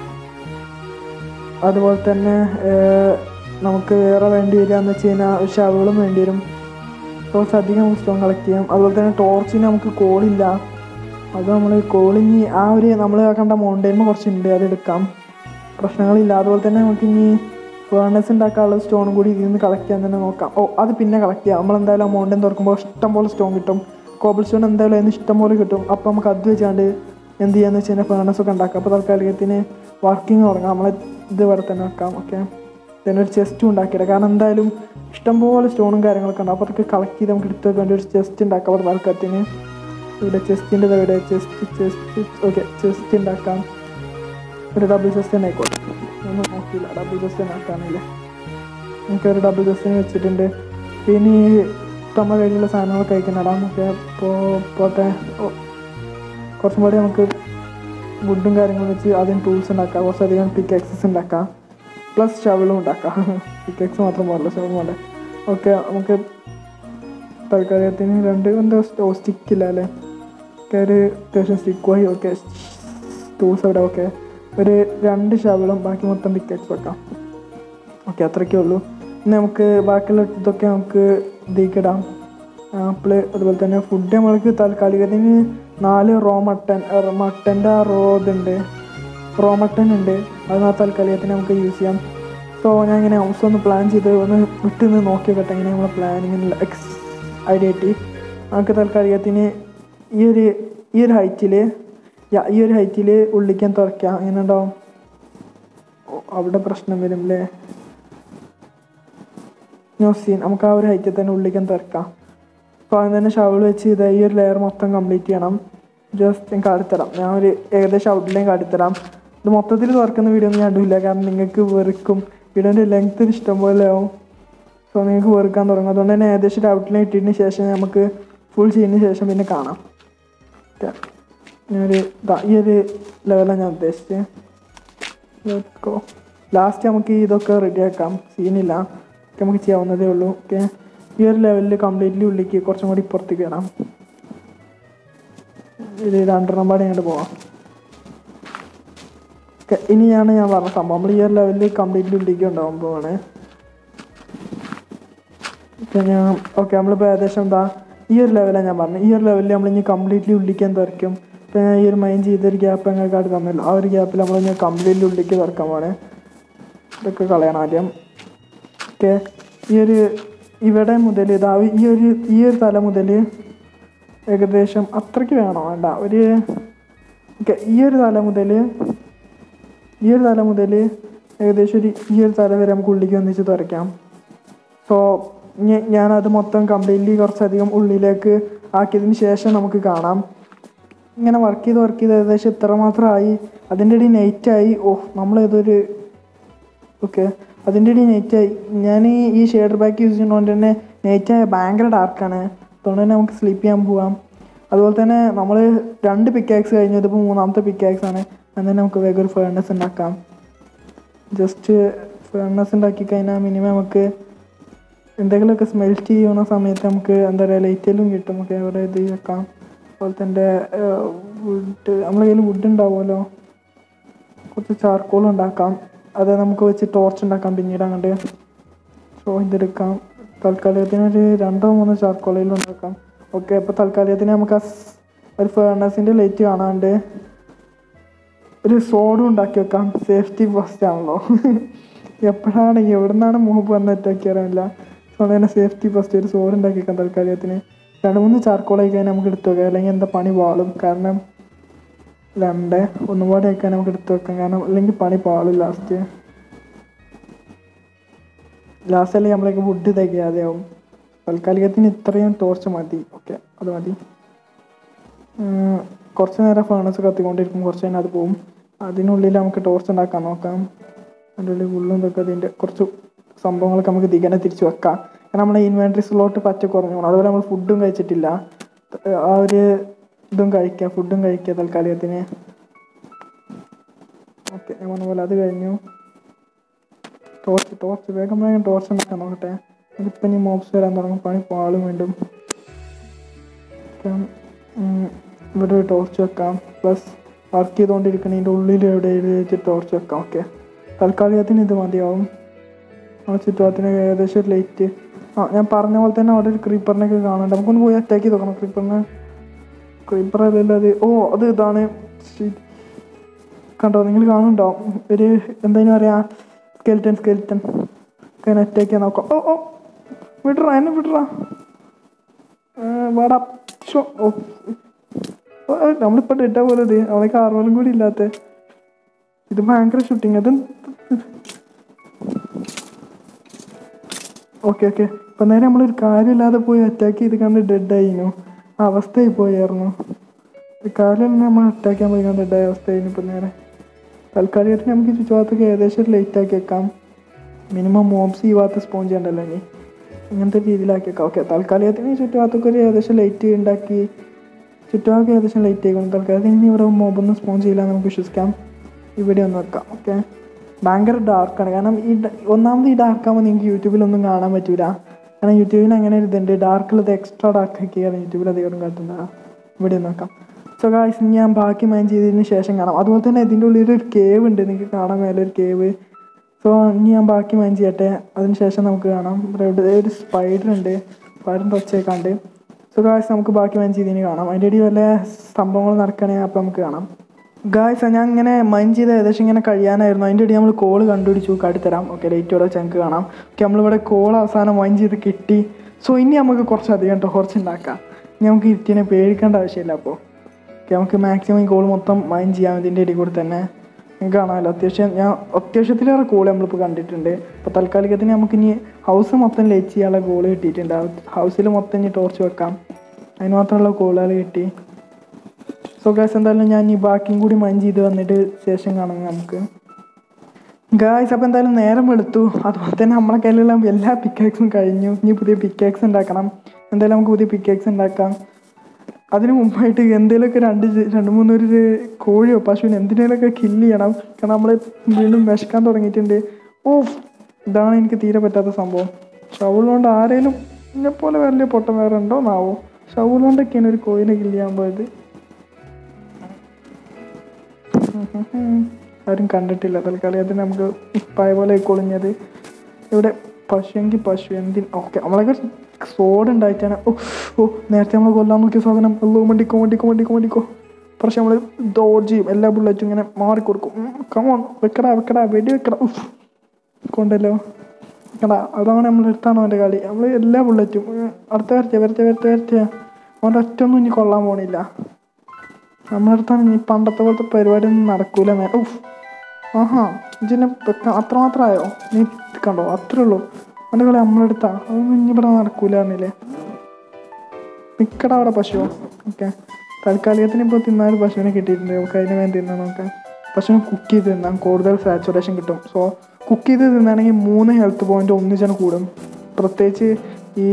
അതുപോലെ തന്നെ ഏർ, നമുക്ക് വേറെ വേണ്ടി വരിക എന്ന് വെച്ച് കഴിഞ്ഞാൽ ഷവളും വേണ്ടി വരും കുറച്ച് അധികം നമുക്ക് സ്റ്റോൺ കളക്ട് ചെയ്യാം അതുപോലെ തന്നെ ടോർച്ചിന് നമുക്ക് കോളില്ല അത് നമ്മൾ കോളിഞ്ഞ് ആ ഒരു നമ്മൾ കണ്ട മൗണ്ടൈൻമ കുറച്ചുണ്ട് അത് എടുക്കാം പ്രശ്നങ്ങളില്ല അതുപോലെ തന്നെ നമുക്ക് ഇനി ഫേർണസ് ഉണ്ടാക്കാനുള്ള സ്റ്റോണും കൂടി ഇതിൽ നിന്ന് കളക്ട് ചെയ്യാൻ തന്നെ നോക്കാം ഓ അത് പിന്നെ കളക്ട് ചെയ്യാം നമ്മളെന്തായാലും മൗണ്ടൈൻ തുറക്കുമ്പോൾ ഇഷ്ടം പോലെ സ്റ്റോൺ കിട്ടും കോബിൾ സ്റ്റോൺ എന്തായാലും അതിന് ഇഷ്ടം പോലെ കിട്ടും അപ്പോൾ നമുക്ക് അത് വെച്ചാണ്ട് എന്ത് ചെയ്യാന്ന് വെച്ച് കഴിഞ്ഞാൽ ഫേർണസ് ഒക്കെ ഉണ്ടാക്കാം അപ്പോൾ തൽക്കാലികത്തിന് വർക്കിംഗ് തുടങ്ങാം നമ്മളെ ഇത് ഇവിടെ തന്നെ വെക്കാം ഓക്കെ പിന്നെ ഒരു ചെസ്റ്റും ഉണ്ടാക്കിയിടാം കാരണം എന്തായാലും ഇഷ്ടംപോലെ സ്റ്റോണും കാര്യങ്ങളൊക്കെ ഉണ്ട് അപ്പോൾ അതൊക്കെ കളക്ട് ചെയ്ത് നമുക്ക് എടുത്ത് വേണ്ടി ഒരു ചെസ്റ്റ് ഉണ്ടാക്കാം അവിടെ തൽക്കാലത്തിന് ഇവിടെ ചെസ്റ്റിൻ്റെ ഇവിടെ ചെസ്റ്റ് ചെസ്റ്റ് ഓക്കെ ചെസ്റ്റ് ഉണ്ടാക്കാം ഒരു ഡബിൾ ചെസ്റ്റ് തന്നെ ആയിക്കോട്ടെ ഒന്നും നോക്കിയില്ല ഡബിൾ ചെസ്റ്റ് തന്നെ ആക്കാനില്ല നമുക്ക് ഒരു ഡബിൾ ചെസ്റ്റിന് വെച്ചിട്ടുണ്ട് പിന്നെ ഈ നമ്മുടെ കയ്യിലുള്ള സാധനങ്ങളൊക്കെ കഴിക്കുന്നിടാം നമുക്ക് ഇപ്പോൾ പോട്ടെ ഓ, കുറച്ചും കൂടി നമുക്ക് വുഡും കാര്യങ്ങളും വെച്ച് ആദ്യം ടൂൾസ് ഉണ്ടാക്കാം കുറച്ചധികം പിക്ക് എക്സസ് ഉണ്ടാക്കാം പ്ലസ് ഷവളും ഉണ്ടാക്കാം പിക്ക് എക്സ് മാത്രം പോരല്ലോ ഷവൾ പോലെ ഓക്കെ നമുക്ക് തൽക്കാലത്തിന് രണ്ട് എന്താ സ്റ്റോ സ്റ്റിക്കില്ല അല്ലേ ഒക്കെ ഒരു അത്യാവശ്യം സ്റ്റിക്ക് പോയി ഓക്കെ ടൂൾസ് അവിടെ ഓക്കെ ഒരു രണ്ട് ഷവളും ബാക്കി മൊത്തം പിക്ക് എക്സ് വെക്കാം ഓക്കെ അത്രയ്ക്കേ ഉള്ളൂ ഇനി നമുക്ക് ബാക്കിയുള്ള ഇതൊക്കെ നമുക്ക് ഇതിക്കിടാം ആപ്പിള് അതുപോലെ തന്നെ ഫുഡ് നമ്മൾക്ക് താൽക്കാലികത്തിന് നാല് റോ മട്ടൻ മട്ടൻ്റെ ആ റോ ഇതുണ്ട് റോ മട്ടൻ ഉണ്ട് അത് ആ താൽക്കാലികത്തിന് നമുക്ക് യൂസ് ചെയ്യാം സോ ഞാൻ ഇങ്ങനെ ഹൗസ് ഒന്ന് പ്ലാൻ ചെയ്ത് ഒന്ന് വിട്ട് നിന്ന് നോക്കി നോക്കട്ടെ ഇങ്ങനെ നമ്മളെ പ്ലാനിങ്ങിനുള്ള എക്സ് ഐഡിയ കിട്ടി നമുക്ക് താൽക്കാലികത്തിന് ഈ ഒരു ഈ ഒരു ഹൈറ്റിൽ ഈ ഒരു ഹൈറ്റിൽ ഉള്ളിക്കാൻ തുറക്കാം അങ്ങനെ ഉണ്ടാവും ഓ, അവിടെ പ്രശ്നം വരും അല്ലേ നോ സീൻ നമുക്ക് ആ ഒരു ഹൈറ്റിൽ തന്നെ ഉള്ളിക്കാൻ തുറക്കാം അപ്പോൾ അതിന് തന്നെ ഷവൾ വെച്ച് ഇത് ഈ ഒരു ലെയർ മൊത്തം കംപ്ലീറ്റ് ചെയ്യണം ജസ്റ്റ് ഞാൻ കാട്ടിത്തരാം ഞാൻ ഒരു ഏകദേശം ഔട്ട്ലൈൻ കാട്ടിത്തരാം ഇത് മൊത്തത്തിൽ തുറക്കുന്ന വീഡിയോ ഒന്നും ഞാൻ ഇടില്ല കാരണം നിങ്ങൾക്ക് വെറുക്കും വീഡിയോൻ്റെ ലെങ്ത് ഇഷ്ടം പോലെ ആവും സോ നിങ്ങൾക്ക് വെറുക്കാൻ തുടങ്ങും അതുകൊണ്ട് തന്നെ ഏകദേശം ഒരു ഔട്ട്ലൈൻ ഇട്ടതിന് ശേഷം നമുക്ക് ഫുൾ ചെയ്തതിന് ശേഷം പിന്നെ കാണാം ഓക്കെ ഞാനൊരു ദാ ഈ ഒരു ലെവലാണ് ഞാൻ ഉദ്ദേശിച്ചത് ലാസ്റ്റ് നമുക്ക് ഇതൊക്കെ റെഡിയാക്കാം സീനില്ല ഒക്കെ നമുക്ക് ചെയ്യാവുന്നതേ ഉള്ളൂ ഓക്കെ ഈ ഒരു ലെവലിൽ കംപ്ലീറ്റ്ലി ഉള്ളിലേക്ക് കുറച്ചും കൂടി പുറത്തേക്ക് ഇടാം ഇത് രണ്ടെണ്ണം പാടെ ഇങ്ങോട്ട് പോവാം ഓക്കെ ഇനിയാണ് ഞാൻ പറഞ്ഞ സംഭവം നമ്മൾ ഈ ഒരു ലെവലിൽ കംപ്ലീറ്റ്ലി ഉള്ളിലേക്ക് ഉണ്ടാവാൻ പോവാണ് ഓക്കെ ഞാൻ ഓക്കെ നമ്മളിപ്പോൾ ഏകദേശം എന്താ ഈ ഒരു ലെവലാണ് ഞാൻ പറഞ്ഞത് ഈ ഒരു ലെവലിൽ നമ്മൾ ഇനി കംപ്ലീറ്റ്ലി ഉള്ളിക്കാൻ തുറക്കും ഇപ്പം ഞാൻ ഈ ഒരു മൈൻഡ് ചെയ്തൊരു ഗ്യാപ്പ് ഞങ്ങൾക്കായിട്ട് തന്നല്ലോ ആ ഒരു ഗ്യാപ്പിൽ നമ്മൾ ഇനി കംപ്ലീറ്റ്ലി ഉള്ളിലേക്ക് തുറക്കാൻ പോണേ ഇതൊക്കെ കളയണം ആദ്യം ഓക്കെ ഈ ഒരു ഇവിടെ മുതൽ ഇതാ ഈ ഒരു ഈ ഒരു തല മുതൽ ഏകദേശം അത്രയ്ക്ക് വേണോ വേണ്ട ഒരു ഓക്കെ ഈ ഒരു തല മുതൽ ഈ ഒരു തല മുതൽ ഏകദേശം ഒരു ഈ ഒരു തല വരെ നമുക്ക് ഉള്ളിലേക്ക് ഒന്നിച്ച് തുറയ്ക്കാം സോ ഞാനത് മൊത്തം കംപ്ലീറ്റ്ലി കുറച്ചധികം ഉള്ളിലേക്ക് ആക്കിയതിന് ശേഷം നമുക്ക് കാണാം ഇങ്ങനെ വർക്ക് ചെയ്ത് വർക്ക് ചെയ്ത് ഏകദേശം ഇത്ര മാത്രമായി അതിൻ്റെ ഇടയിൽ നൈറ്റായി ഓ നമ്മളേതൊരു ഓക്കെ അതിൻ്റെ ഇടയിൽ നൈറ്റായി ഞാൻ ഈ ഷെയ്ഡർ ബാക്ക് യൂസ് ചെയ്യുന്നതുകൊണ്ട് തന്നെ നൈറ്റായ ഭയങ്കര ഡാർക്കാണ് അതുകൊണ്ട് തന്നെ നമുക്ക് സ്ലീപ്പ് ചെയ്യാൻ പോവാം അതുപോലെ തന്നെ നമ്മൾ രണ്ട് പിക്കാക്സ് കഴിഞ്ഞു ഇതിപ്പോൾ മൂന്നാമത്തെ പിക്കാക്സ് ആണ് എന്നാൽ നമുക്ക് വേഗം ഒരു ഫേർണസ് ഉണ്ടാക്കാം ജസ്റ്റ് ഫേർണസ് ഉണ്ടാക്കി കഴിഞ്ഞാൽ മിനിമം നമുക്ക് എന്തെങ്കിലുമൊക്കെ സ്മെൽറ്റ് ചെയ്യുന്ന സമയത്ത് നമുക്ക് എന്താ പറയുക ലൈറ്റെല്ലാം കിട്ടും നമുക്ക് എവിടെ ഇത് വെക്കാം അതുപോലെ തന്നെ വുഡ് നമ്മളെ കയ്യിൽ വുഡ് ഉണ്ടാവുമല്ലോ കുറച്ച് ചാർക്കോൾ ഉണ്ടാക്കാം അത് നമുക്ക് വെച്ച് ടോർച്ച് ഉണ്ടാക്കാം പിന്നീട് അങ്ങോട്ട് സോ ഇതെടുക്കാം തൽക്കാലത്തിന് ഒരു രണ്ടോ മൂന്നോ ചാർക്കോളയിൽ ഉണ്ടാക്കാം ഓക്കെ അപ്പോൾ തൽക്കാലത്തിന് നമുക്ക് ആ സ് ഒരു ഫേർണസിൻ്റെ ലൈറ്റ് കാണാണ്ട് ഒരു സോഡും ഉണ്ടാക്കി വെക്കാം സേഫ്റ്റി ഫസ്റ്റ് ആണല്ലോ എപ്പോഴാണ് എവിടെ നിന്നാണ് മോബ് വന്ന് അറ്റാക്ക് അറിയില്ല സോ അങ്ങനെ സേഫ്റ്റി ഫസ്റ്റ് ഒരു സോഡ് ഉണ്ടാക്കി വെക്കാം തൽക്കാലത്തിന് രണ്ട് മൂന്ന് ചാർക്കോളായി കഴിഞ്ഞാൽ നമുക്ക് എടുത്തു വെക്കാം അല്ലെങ്കിൽ എന്താ പണി പാളും കാരണം രണ്ട് ഒന്നുപാടെ ആക്കാൻ നമുക്ക് എടുത്തു വെക്കാം കാരണം അല്ലെങ്കിൽ പണി പാളും ലാസ്റ്റ് ലാസ്റ്റ് അല്ലെങ്കിൽ നമ്മളേക്ക് വുഡ് തികയാതെയാവും തൽക്കാലികത്തിന് ഇത്രയും ടോർച്ച് മതി ഓക്കെ അത് മതി ഉം, കുറച്ച് നേരം ഫേണസ് കത്തിക്കൊണ്ടിരിക്കും കുറച്ച് കഴിഞ്ഞാൽ അത് പോവും അതിനുള്ളിൽ നമുക്ക് ടോർച്ച് ഉണ്ടാക്കാൻ നോക്കാം അതിൻ്റെ ഉള്ളിൽ ഉള്ളും ഇതൊക്കെ അതിൻ്റെ കുറച്ച് സംഭവങ്ങളൊക്കെ നമുക്ക് ദിഗനെ തിരിച്ച് വെക്കാം കാരണം നമ്മളെ ഇൻവെൻട്രി സ്ലോട്ട് പറ്റ കുറഞ്ഞു പോകണം അതുപോലെ നമ്മൾ ഫുഡും കഴിച്ചിട്ടില്ല ആ ഒരു ഇതും കഴിക്കുക ഫുഡും കഴിക്കുക തൽക്കാലികത്തിന് ഓക്കെ ഞാൻ പറഞ്ഞ പോലെ അത് കഴിഞ്ഞു ടോർച്ച് ടോർച്ച് വേഗം വേഗം ടോർച്ച് ഉണ്ടാക്കാൻ നോക്കട്ടെ ഇതിപ്പം ഇനി മോബ്സ് വരാൻ തുടങ്ങും പണി പാളും വീണ്ടും വെക്കാം. ഉം, ഇവിടെ ഒരു ടോർച്ച് വെക്കാം പ്ലസ് വർക്ക് ചെയ്തുകൊണ്ടിരിക്കണതിൻ്റെ ഉള്ളിൽ എവിടെ വെച്ച് ടോർച്ച് വെക്കാം ഓക്കെ തൽക്കാലികത്തിന് ഇത് മതിയാവും ആ ചുറ്റുപാടത്തിന് ഏകദേശം ഒരു ലൈറ്റ് ആ ഞാൻ പറഞ്ഞ പോലെ തന്നെ അവിടെ ഒരു ക്രീപ്പറിനൊക്കെ കാണുന്നുണ്ട് നമുക്കൊന്ന് പോയി അറ്റാക്ക് ചെയ്ത് നോക്കണം ക്രീപ്പറിനെ ക്രീപ്പർ അല്ലല്ലോ അത് ഓ അത് ഇതാണ് Shit. കണ്ടോ നിങ്ങൾ കാണുന്നുണ്ടോ ഒരു എന്തായാലും പറയാ സ്കെൽറ്റൻ സ്കെൽറ്റൻ അങ്ങനെ അറ്റാക്ക് ചെയ്യാൻ നോക്കാം ഓ ഓ വിടറാ എന്നെ വിടറാ വാടാ ഷോ ഓ ഓ, ഓ, നമ്മളിപ്പോൾ ഡെഡാ പോലെ ഇത് അവളെ കാർവലും കൂടി ഇല്ലാത്ത ഇത് ഭയങ്കര ഷൂട്ടിങ് അത് ഓക്കെ ഓക്കെ ഇപ്പം നേരെ നമ്മളൊരു കാര്യമില്ലാതെ പോയി അറ്റാക്ക് ചെയ്ത് കണ്ട് ഡെഡായിരുന്നു ആ അവസ്ഥയായി പോയായിരുന്നു ഒരു കാര്യം നമ്മൾ അറ്റാക്ക് ചെയ്യാൻ പോയി കണ്ട് ഡെഡായ അവസ്ഥയായിരുന്നു ഇപ്പം നേരെ തൽക്കാലികത്തിന് നമുക്ക് ഈ ചുറ്റുഭാഗത്തൊക്കെ ഏകദേശം ഒരു ലൈറ്റ് ആക്കി വെക്കാം മിനിമം മോംസ് ഈ ഭാഗത്ത് സ്പോൺ ചെയ്യണ്ടല്ലോ ഇനി ഇങ്ങനത്തെ രീതിയിലാക്കി വെക്കാം ഓക്കെ തൽക്കാലികത്തിന് ഈ ചുറ്റുഭാഗത്തൊക്കെ ഒരു ഏകദേശം ലൈറ്റ് ഉണ്ടാക്കി ചുറ്റുഭാഗം ഏകദേശം ലൈറ്റ് ആയിക്കണം തൽക്കാലത്തിന് ഇനി ഇവിടെ മോബൊന്നും സ്പോൺ ചെയ്യില്ല എന്ന് നമുക്ക് വിശ്വസിക്കാം ഇവിടെ ഒന്ന് വെക്കാം ഓക്കെ ഭയങ്കര ഡാർക്കാണ് കാരണം ഈ ഡ- ഒന്നാമത് ഈ ഡാർക്കാകുമ്പോൾ നിങ്ങൾക്ക് യൂട്യൂബിലൊന്നും കാണാൻ പറ്റൂല കാരണം യൂട്യൂബിൽ അങ്ങനെ ഒരു ഇതുണ്ട് ഡാർക്കിലത് എക്സ്ട്രാ ഡാർക്ക് ആക്കിയാണ് യൂട്യൂബിൽ അധികം കാട്ടുന്ന ഇവിടെ ഒന്ന് നോക്കാം സോ ഗായ്സ് ഇനി ഞാൻ ബാക്കി മൈൻഡ് ചെയ്തതിന് ശേഷം കാണാം അതുപോലെ തന്നെ ഇതിൻ്റെ ഉള്ളിൽ ഒരു കേവ് ഉണ്ട് നിങ്ങൾക്ക് കാണാൻ മേലെ ഒരു കേവ് സോ ഇനി ഞാൻ ബാക്കി മൈൻഡ് ചെയ്യട്ടെ അതിന് ശേഷം നമുക്ക് കാണാം ഇവിടെ ഇവിടെ ഒരു സ്പൈഡർ ഉണ്ട് സ്പൈഡറിൻ്റെ ഒച്ചയൊക്കെ ഉണ്ട് സോ ഗായ്സ് നമുക്ക് ബാക്കി മൈൻഡ് ചെയ്തതിന് കാണാം അതിൻ്റെ ഇടയിൽ വല്ല സംഭവങ്ങൾ നടക്കണമെങ്കിൽ അപ്പോൾ നമുക്ക് കാണാം ഗായ്സ് ഞാൻ ഇങ്ങനെ മൈൻഡ് ചെയ്ത് ഏകദേശം ഇങ്ങനെ കഴിയാനായിരുന്നു അതിൻ്റെ ഇടയിൽ നമ്മൾ കോള് കണ്ടുപിടിച്ചു കാട്ടിത്തരാം ഓക്കെ ലൈറ്റോടെ വെച്ച് ഞങ്ങൾക്ക് കാണാം ഓക്കെ നമ്മളിവിടെ കോൾ അവസാനം മൈൻഡ് ചെയ്ത് കിട്ടി സോ ഇനി നമുക്ക് കുറച്ച് അധികം ടോർച്ച് ഉണ്ടാക്കാം ഇനി നമുക്ക് ഇരുട്ടിനെ പേടിക്കേണ്ട ആവശ്യമില്ല അപ്പോൾ ഓക്കെ നമുക്ക് മാക്സിമം ഈ കോൾ മൊത്തം മൈൻഡ് ചെയ്യാം ഇതിൻ്റെ ഇടയിൽ കൂടി തന്നെ നിങ്ങൾക്ക് കാണാമല്ലോ അത്യാവശ്യം ഞാൻ അത്യാവശ്യത്തിലേറെ കോൾ നമ്മളിപ്പോൾ കണ്ടിട്ടുണ്ട് അപ്പോൾ തൽക്കാലികത്തിന് നമുക്ക് ഇനി ഹൗസ് മൊത്തം ലൈറ്റ് ചെയ്യാനുള്ള കോൾ കിട്ടിയിട്ടുണ്ട് ഹൗസിൽ മൊത്തം ഇനി ടോർച്ച് വെക്കാം അതിന് മാത്രമുള്ള കോളുകൾ കിട്ടി സോ ഗായ്സ് എന്തായാലും ഞാൻ ഈ ബാക്കിയും കൂടി മൈൻഡ് ചെയ്ത് വന്നിട്ട് ശേഷം കാണാം നമുക്ക് ഗായ്സ് അപ്പോൾ എന്തായാലും നേരം വെളുത്തു അതുപോലെ തന്നെ നമ്മളെ കയ്യിലുള്ള എല്ലാ പിക്കാക്സും കഴിഞ്ഞു ഇനി പുതിയ പിക്കാക്സ് ഉണ്ടാക്കണം എന്തായാലും നമുക്ക് പുതിയ പിക്കാക്സ് ഉണ്ടാക്കാം അതിന് മുമ്പായിട്ട് എന്തെങ്കിലുമൊക്കെ രണ്ട് ജ- രണ്ട് മൂന്ന് ഒരു കോഴിയോ പശുവിനെ എന്തിനേലൊക്കെ കില്ല് ചെയ്യണം കാരണം നമ്മൾ വീണ്ടും വിശക്കാൻ തുടങ്ങിയിട്ടുണ്ട് ഓ ഇതാണ് എനിക്ക് തീരെ പറ്റാത്ത സംഭവം ഷവൾ കൊണ്ട് ആരെങ്കിലും എന്നെ പോലെ വലിയ പൊട്ടം വേറെ ഉണ്ടോ എന്നാവോ ഷവൾ കൊണ്ടൊക്കെയാണ് ഒരു കോഴിനെ കില്ല് ചെയ്യാൻ പോയത് ആരും കണ്ടിട്ടില്ല തൽക്കാലം അത് നമുക്ക് പഴയ പോലെ കൊളിഞ്ഞത് ഇവിടെ പശുവെങ്കിൽ പശു എന്തിന് ഓക്കെ നമ്മളൊക്കെ സോഡ് ഉണ്ടായിട്ടാണ് ഓ ഓ നേരത്തെ നമ്മൾ കൊല്ലാൻ നോക്കിയ സാധനം അല്ലോ മണ്ടിക്കോ മണ്ടിക്കോ മണ്ടിക്കോ മണ്ടിക്കോ പക്ഷെ നമ്മൾ ഡോഡ് ചെയ്യും എല്ലാ ബുള്ളറ്റും ഇങ്ങനെ മാറിക്കൊടുക്കും കമോൺ വെക്കടാ വെക്കടാ വെടി വെക്കടാ ഉഫ് കൊണ്ടല്ലോ വെക്കടാ അതാണ് നമ്മൾ എടുത്താണ് അവൻ്റെ കളി നമ്മൾ എല്ലാ ബുള്ളറ്റും ഉം, അടുത്ത വരട്ടെ വരട്ടെ വരട്ടെ വരട്ടെ അവൻ്റെ ഒറ്റൊന്നും ഇനി കൊള്ളാൻ പോണില്ല നമ്മളടുത്താണ് ഇനി പണ്ടത്തെ പോലത്തെ പരിപാടി ഒന്നും നടക്കൂല മേ ഉഫ് ആഹാ ഇതിനെ വെക്കാം അത്രമാത്രമായോ നീ കണ്ടോ അത്രേ ഉള്ളൂ അവൻ്റെ കളി നമ്മളെടുത്താ അതൊന്നും ഇനി ഇവിടെ നടക്കൂല എന്നില്ലേ നിക്കട അവിടെ പശു ഓക്കെ തൽക്കാലികത്തിന് ഇപ്പോൾ തിന്നാൻ പശുവിനെ കിട്ടിയിട്ടുണ്ട് നമുക്ക് അതിന് വേണ്ടി തിന്നാൻ നോക്കാം പശുവിനെ കുക്ക് ചെയ്ത് തിന്നാം കൂടുതൽ സാച്ചുറേഷൻ കിട്ടും സോ കുക്ക് ചെയ്ത് തിന്നാണെങ്കിൽ മൂന്ന് ഹെൽത്ത് പോയിന്റ് ഒന്നിച്ചാണ് കൂടും പ്രത്യേകിച്ച് ഈ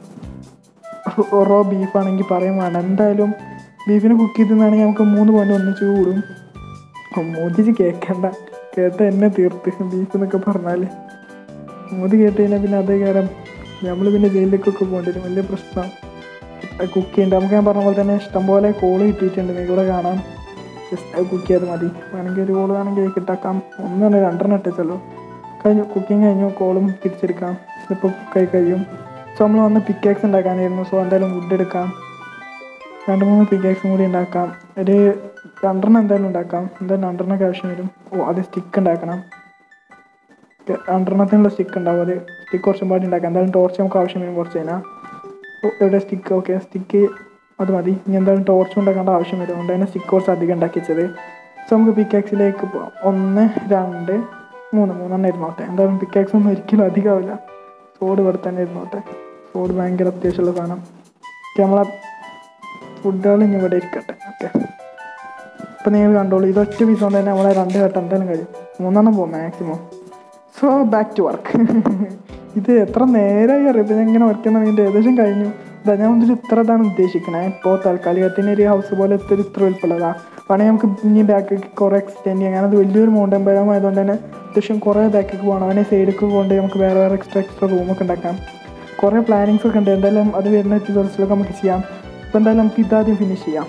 റോ ബീഫാണെങ്കിൽ പറയും വേണ്ട എന്തായാലും ബീഫിനെ കുക്ക് ചെയ്ത് തിന്നാണെങ്കിൽ നമുക്ക് മൂന്ന് പോയിന്റ് ഒന്നിച്ച് കൂടും മോദിജി കേൾക്കണ്ട കേട്ട എന്നെ തീർത്ത് ബീഫ് എന്നൊക്കെ പറഞ്ഞാൽ മോദി കേട്ട് കഴിഞ്ഞാൽ പിന്നെ അതേ കാര്യം നമ്മൾ പിന്നെ ജയിലിലേക്കൊക്കെ പോകേണ്ടി വരും വലിയ പ്രശ്നം കുക്ക് ചെയ്യണ്ട നമുക്ക് ഞാൻ പറഞ്ഞ പോലെ തന്നെ ഇഷ്ടംപോലെ കോള് കിട്ടിയിട്ടുണ്ട് നിങ്ങൾക്ക് ഇവിടെ കാണാം ജസ്റ്റ് കുക്ക് ചെയ്ത് മതി വേണമെങ്കിൽ ഒരു കോള് വേണമെങ്കിൽ കിട്ടാക്കാം ഒന്നാണ് രണ്ടെണ്ണം ഇട്ടല്ലോ കഴിഞ്ഞു കുക്കിംഗ് കഴിഞ്ഞു കോളും തിരിച്ചെടുക്കാം ഇതിപ്പോൾ കുക്കായി കഴിയും സോ നമ്മൾ വന്ന് പിക്കേക്സ് ഉണ്ടാക്കാനായിരുന്നു സോ എന്തായാലും വുഡ് എടുക്കാം രണ്ട് മൂന്ന് പിക്കേക്സും കൂടി ഉണ്ടാക്കാം ഒരു രണ്ടെണ്ണം എന്തായാലും ഉണ്ടാക്കാം എന്തായാലും രണ്ടെണ്ണമൊക്കെ ആവശ്യം വരും ഓ അത് സ്റ്റിക്ക് ഉണ്ടാക്കണം ഓക്കെ, രണ്ടെണ്ണത്തിനുള്ള സ്റ്റിക്ക് ഉണ്ടാവും അത് സ്റ്റിക്ക് കുറച്ചും പാടി ഉണ്ടാക്കാം എന്തായാലും ടോർച്ച് നമുക്ക് ആവശ്യം വരും കുറച്ച് കഴിഞ്ഞാൽ ഓ, എവിടെ സ്റ്റിക്ക് ഓക്കെ സ്റ്റിക്ക് അത് മതി ഇനി എന്തായാലും ടോർച്ച് ഉണ്ടാക്കേണ്ട ആവശ്യം വരും അതുകൊണ്ട് തന്നെ സ്റ്റിക്ക് കുറച്ച് അധികം ഉണ്ടാക്കി വെച്ചത് സോ നമുക്ക് പിക്കാക്സിലേക്ക് പോകാം ഒന്ന് രണ്ട് മൂന്ന് മൂന്നെണ്ണം ഇരുന്നോട്ടെ എന്തായാലും പിക്കാക്സ് ഒന്നും ഒരിക്കലും അധികമാവില്ല സോഡ് ഇവിടെ തന്നെ ഇരുന്നോട്ടെ സോഡ് ഭയങ്കര അത്യാവശ്യമുള്ള സാധനം ഓക്കെ നമ്മളെ ഫുഡുകൾ ഇനി ഇവിടെ ഇരിക്കട്ടെ ഓക്കെ ഇപ്പം നിങ്ങൾ കണ്ടോളൂ ഇത് ഒറ്റ പീസ് കൊണ്ട് തന്നെ നമ്മളെ രണ്ട് ഘട്ടം എന്തായാലും കഴിയും മൂന്നെണ്ണം പോകും maximum so back to work ഇത് എത്ര നേരമായി അറിയാം ഇപ്പം ഞാൻ ഇങ്ങനെ വർക്ക് ചെയ്യുന്ന വേണ്ടി ഏകദേശം കഴിഞ്ഞു ഇതാ ഞാൻ ഇതിൽ ഇത്ര ഇതാണ് ഉദ്ദേശിക്കണേ ഇപ്പോൾ താൽക്കാലികത്തിന് ഒരു ഹൗസ് പോലെ ഇത്ര ഇത്ര വലുപ്പമുള്ളതാ വേണമെങ്കിൽ നമുക്ക് ഇനി ബാക്കിലേക്ക് കുറേ എക്സ്റ്റെൻഡ് ചെയ്യാം കാരണം അത് വലിയൊരു മൗണ്ടൻ ബയം ആയതുകൊണ്ട് തന്നെ അത്യാവശ്യം കുറേ ബാക്കിലേക്ക് പോകണം അവനെ സൈഡിലേക്ക് കൊണ്ട് നമുക്ക് വേറെ വേറെ എക്സ്ട്രാ എക്സ്ട്രാ റൂമൊക്കെ ഉണ്ടാക്കാം കുറേ പ്ലാനിങ്സ് ഒക്കെ ഉണ്ട് എന്തായാലും അത് വരുന്ന ദിവസത്തിലൊക്കെ നമുക്ക് ചെയ്യാം അപ്പോൾ എന്തായാലും നമുക്ക് ഇതാദ്യം ഫിനിഷ് ചെയ്യാം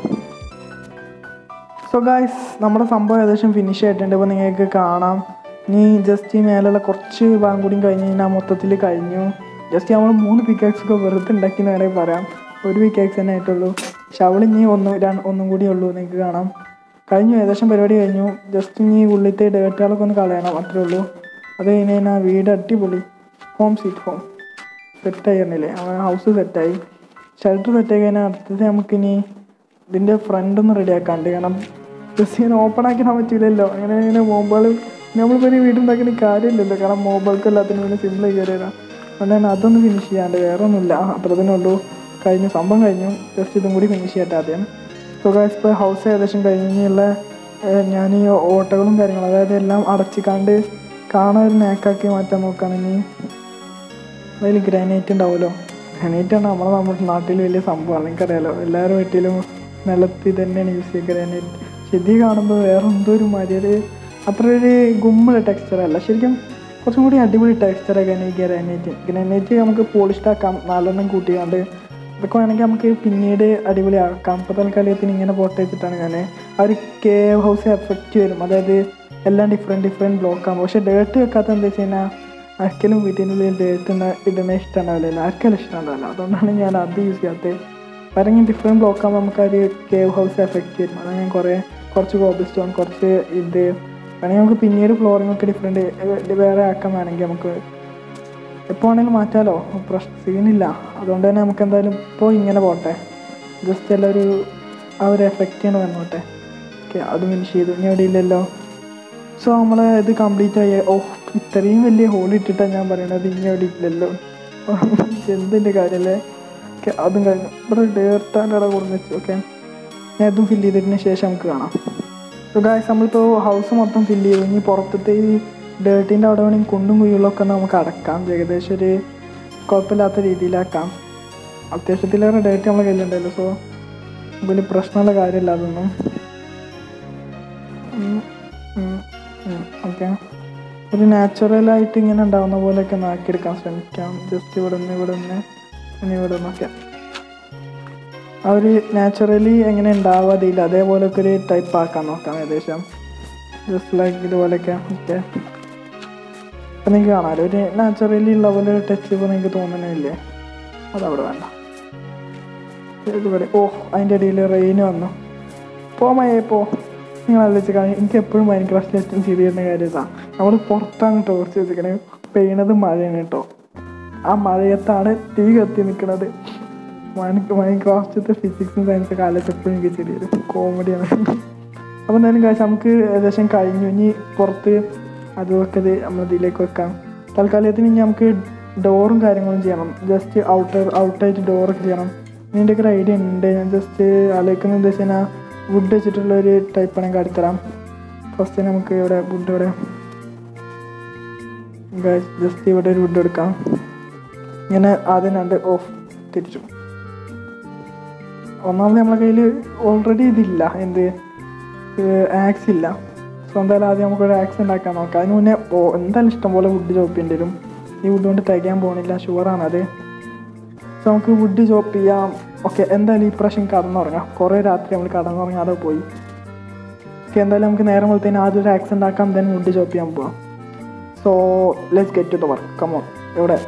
സോ ഗായ്സ് നമ്മുടെ സംഭവം ഏകദേശം ഫിനിഷ് ആയിട്ടുണ്ട് ഇപ്പോൾ നിങ്ങൾക്ക് കാണാം ഇനി ജസ്റ്റ് ഈ മേലുള്ള കുറച്ച് ഭാഗം കൂടി കഴിഞ്ഞ് കഴിഞ്ഞാൽ മൊത്തത്തിൽ കഴിഞ്ഞു ജസ്റ്റ് നമ്മൾ മൂന്ന് പിക്കാക്സ് ഒക്കെ വെറുതെ ഉണ്ടാക്കി എന്ന് വേണമെങ്കിൽ പറയാം ഒരു പിക്കാക്സ് തന്നെ ആയിട്ടുള്ളൂ പക്ഷെ അവൾ ഇനി ഒന്ന് രണ്ട് ഒന്നും കൂടി ഉള്ളൂ നിങ്ങൾക്ക് കാണാം കഴിഞ്ഞു ഏകദേശം പരിപാടി കഴിഞ്ഞു ജസ്റ്റ് ഇനി ഉള്ളിലത്തെ ഡേറ്റുകളൊക്കെ ഒന്ന് കളയണം അത്രേ ഉള്ളൂ അത് കഴിഞ്ഞ് കഴിഞ്ഞാൽ വീട് അടിപൊളി ഹോം സീറ്റ് ഹോം സെറ്റായി പറഞ്ഞില്ലേ അവൻ ഹൗസ് സെറ്റായി ഷെൽട്ടർ സെറ്റായി കഴിഞ്ഞാൽ അടുത്തത് നമുക്കിനി ഇതിൻ്റെ ഫ്രണ്ട് ഒന്ന് റെഡി ആക്കാണ്ട് കാരണം ജസ്റ്റ് ഇങ്ങനെ ഓപ്പൺ ആക്കാൻ പറ്റില്ലല്ലോ അങ്ങനെ ഇങ്ങനെ മൊബൈൽ നമ്മളിപ്പോൾ ഒരു വീടുണ്ടാക്കുന്ന കാര്യമില്ലല്ലോ കാരണം മൊബൈൽക്ക് എല്ലാത്തിനും പിന്നെ സിമ്പിളായി കയറി വരാം അതുകൊണ്ട് തന്നെ അതൊന്ന് ഫിനിഷ് ചെയ്യാണ്ട് വേറെ ഒന്നുമില്ല അത്ര തന്നെ ഉള്ളൂ കഴിഞ്ഞു സംഭവം കഴിഞ്ഞു ജസ്റ്റ് ഇതും കൂടി ഫിനിഷ് ചെയ്യട്ടെ ആദ്യം സോ ഗായ്സ് ഇപ്പോൾ ഹൗസ് ഏകദേശം കഴിഞ്ഞുള്ള ഞാൻ ഈ ഓട്ടകളും കാര്യങ്ങളും അതായത് എല്ലാം അടച്ചിക്കാണ്ട് കാണാൻ ഒരു നേക്കാക്കി മാറ്റാൻ നോക്കുകയാണെങ്കിൽ അതിൽ ഗ്രാനൈറ്റ് ഉണ്ടാവുമല്ലോ ഗ്രാനൈറ്റ് ആണ് നമ്മളെ നമ്മുടെ നാട്ടിൽ വലിയ സംഭവമാണ് നിങ്ങൾക്കറിയാലോ എല്ലാവരും വീട്ടിലും നിലത്ത് തന്നെയാണ് യൂസ് ചെയ്യുക ഗ്രാനൈറ്റ് ശരി കാണുമ്പോൾ വേറെ എന്തോ ഒരു മര്യാദ അത്ര ഒരു ഗുമ്മുള്ള ടെക്സ്ചർ അല്ല ശരിക്കും കുറച്ചും കൂടി അടിപൊളി ടെക്സ്ചറൊക്കെയാണ് ഈ ഗ്രാനൈറ്റ് ഗ്രാനൈറ്റ് നമുക്ക് പോളിഷ്ഡ് ആക്കാം നാലെണ്ണം കൂട്ടിയാണ്ട് ഇതൊക്കെ വേണമെങ്കിൽ നമുക്ക് പിന്നീട് അടിപൊളിയാക്കാം ഇപ്പോൾ തൽക്കാലത്തിന് ഇങ്ങനെ പോട്ട് വെച്ചിട്ടാണ് ഞാൻ ആ ഒരു കേവ് ഹൗസ് എഫക്റ്റ് വരും അതായത് എല്ലാം ഡിഫറെൻറ്റ് ഡിഫറെൻറ്റ് ബ്ലോക്ക് ആകുമ്പോൾ പക്ഷേ ഡേർട്ട് വെക്കാത്ത എന്താ വെച്ച് കഴിഞ്ഞാൽ ആർക്കെങ്കിലും വീട്ടിനുള്ളിൽ ഡേർട്ട് ഇടുന്ന ഇഷ്ടമുണ്ടാവില്ല ആർക്കെല്ലാം ഇഷ്ടമുണ്ടാവില്ല അതുകൊണ്ടാണ് ഞാൻ അത് യൂസ് ചെയ്യാത്തത് വേറെ ഡിഫറെൻറ്റ് ബ്ലോക്ക് ആകുമ്പോൾ നമുക്ക് ആ ഒരു കേവ് ഹൗസ് എഫക്റ്റ് വരും അതാണ് ഞാൻ കുറേ കുറച്ച് കോബിൾ സ്റ്റോൺ കുറച്ച് ഇത് വേണമെങ്കിൽ നമുക്ക് പിന്നീട് ഫ്ലോറിംഗ് ഒക്കെ ഡിഫറെൻറ്റ് വേറെ ആക്കാൻ വേണമെങ്കിൽ നമുക്ക് എപ്പോൾ വേണമെങ്കിലും മാറ്റാലോ പ്രശ്ന സീനില്ല അതുകൊണ്ട് തന്നെ നമുക്ക് എന്തായാലും ഇപ്പോൾ ഇങ്ങനെ പോട്ടെ ജസ്റ്റ് എല്ലാം ഒരു ആ ഒരു എഫക്റ്റാണ് വന്നോട്ടെ ഓക്കെ അത് ഫിനിഷ് ചെയ്തു ഇനി എവിടെ ഇല്ലല്ലോ സോ നമ്മൾ ഇത് കംപ്ലീറ്റ് ആയി ഓ ഇത്രയും വലിയ ഹോൾ ഇട്ടിട്ടാണ് ഞാൻ പറയണത് ഇനി എവിടെ ഇല്ലല്ലോ എന്തിൻ്റെ കാര്യമല്ലേ ഓക്കെ അതും കഴിഞ്ഞു ഇവിടെ ഡേർട്ടാൻ്റെ അവിടെ കൊടുന്ന് വെച്ചു ഓക്കെ ഞാൻ ഇതും ഫില്ല് ചെയ്തതിന് ശേഷം നമുക്ക് കാണാം സോ ഗായ്സ് നമ്മളിപ്പോൾ ഹൗസ് മൊത്തം ഫില്ല് ചെയ്തു ഇനി പുറത്തത്തെ ഈ ഡേർട്ടിൻ്റെ അവിടെ വേണമെങ്കിൽ കുണ്ടും കുഴികളൊക്കെ നമുക്ക് അടക്കാം ഏകദേശം ഒരു കുഴപ്പമില്ലാത്ത രീതിയിലാക്കാം അത്യാവശ്യത്തിലേറെ ഡേറ്റ് നമ്മളെ കയ്യിലുണ്ടല്ലോ സോ വലിയ പ്രശ്നമുള്ള കാര്യമില്ല അതൊന്നും ഓക്കെ ഒരു നാച്ചുറലായിട്ട് ഇങ്ങനെ ഉണ്ടാവുന്ന പോലെയൊക്കെ ഒന്ന് ആക്കിയെടുക്കാൻ ശ്രമിക്കാം ജസ്റ്റ് ഇവിടെ നിന്ന് ഇവിടെ നിന്ന് ഇനി ഇവിടെ നിന്നൊക്കെ ആ ഒരു നാച്ചുറലി എങ്ങനെ ഉണ്ടാവാതില്ല അതേപോലെയൊക്കെ ഒരു ടൈപ്പ് ആക്കാൻ നോക്കാം ഏകദേശം ജസ്റ്റ് ലൈക്ക് ഇതുപോലെയൊക്കെ ഓക്കെ ഇപ്പം നിങ്ങൾക്ക് കാണാമല്ലോ ഒരു നാച്ചുറലി ഉള്ള പോലെ ടച്ച് ഇപ്പോൾ നിങ്ങൾക്ക് തോന്നണില്ലേ അതവിടെ വേണ്ട ഇതുപോലെ ഓ അതിൻ്റെ ഇടയിൽ റെയിൻ വന്നു പോ മഴയെ പോ നിങ്ങൾ ആലോചിച്ച് കാണി എനിക്ക് എപ്പോഴും മൈൻക്രാഫ്റ്റ് ഏറ്റവും ചെയ്ത് തരുന്ന കാര്യം ഇതാ നമ്മൾ പുറത്താണ് ടോർച്ച് വെച്ചിരിക്കണേ പെയ്യണത് മഴയാണ് കേട്ടോ ആ മഴയത്താണ് തീ കത്തി നിൽക്കുന്നത് മൈൻക്രാഫ്റ്റത്തെ ഫിസിക്സും സയൻസ് കാലത്ത് എപ്പോഴും എനിക്ക് ചെയ്ത് തരും കോമഡിയാണ് അപ്പോൾ എന്തായാലും കാശ് നമുക്ക് ഏകദേശം കഴിഞ്ഞു ഇനി പുറത്ത് അതൊക്കെ ഇത് നമ്മൾ ഇതിലേക്ക് വെക്കാം തൽക്കാലത്തിന് ഇനി നമുക്ക് ഡോറും കാര്യങ്ങളും ചെയ്യണം ജസ്റ്റ് ഔട്ടർ ഔട്ടായിട്ട് ഡോറൊക്കെ ചെയ്യണം ഇതിൻ്റെ ഒക്കെ ഒരു ഐഡിയ ഉണ്ട് ഞാൻ ജസ്റ്റ് ആലോചിക്കുന്നത് എന്താ വെച്ച് കഴിഞ്ഞാൽ വുഡ് വെച്ചിട്ടുള്ള ഒരു ടൈപ്പ് ആണെങ്കിൽ അടുത്തരാം ഫസ്റ്റ് നമുക്ക് ഇവിടെ വുഡ് ഇവിടെ ജസ്റ്റ് ഇവിടെ ഒരു വുഡ് എടുക്കാം ഇങ്ങനെ ആദ്യം രണ്ട് ഓഫ് തിരിച്ചു ഒന്നാമത് നമ്മളെ കയ്യിൽ ഓൾറെഡി ഇതില്ല എന്ത് ആക്സ് ഇല്ല സോ എന്തായാലും ആദ്യം നമുക്കൊരു ആക്സ് ഉണ്ടാക്കാൻ നോക്കാം അതിന് മുന്നേ ഓ എന്തായാലും ഇഷ്ടംപോലെ വുഡ് ചോപ്പിൻ്റെ വരും ഈ വുഡ് കൊണ്ട് തികയാൻ പോകുന്നില്ല ഷുവറാണത് സോ നമുക്ക് വുഡ് ചോപ്പ് ചെയ്യാം ഓക്കെ എന്തായാലും ഈ പ്രാവശ്യം കടന്നുറങ്ങാം കുറേ രാത്രി നമ്മൾ കടന്നുറങ്ങാതെ പോയി ഓക്കെ എന്തായാലും നമുക്ക് നേരം വെളുത്തേന് ആദ്യം ഒരു ആക്സ് ഉണ്ടാക്കാം ദെൻ വുഡ് ചോപ്പ് ചെയ്യാൻ പോവാം so let's get to the work come on എവിടെ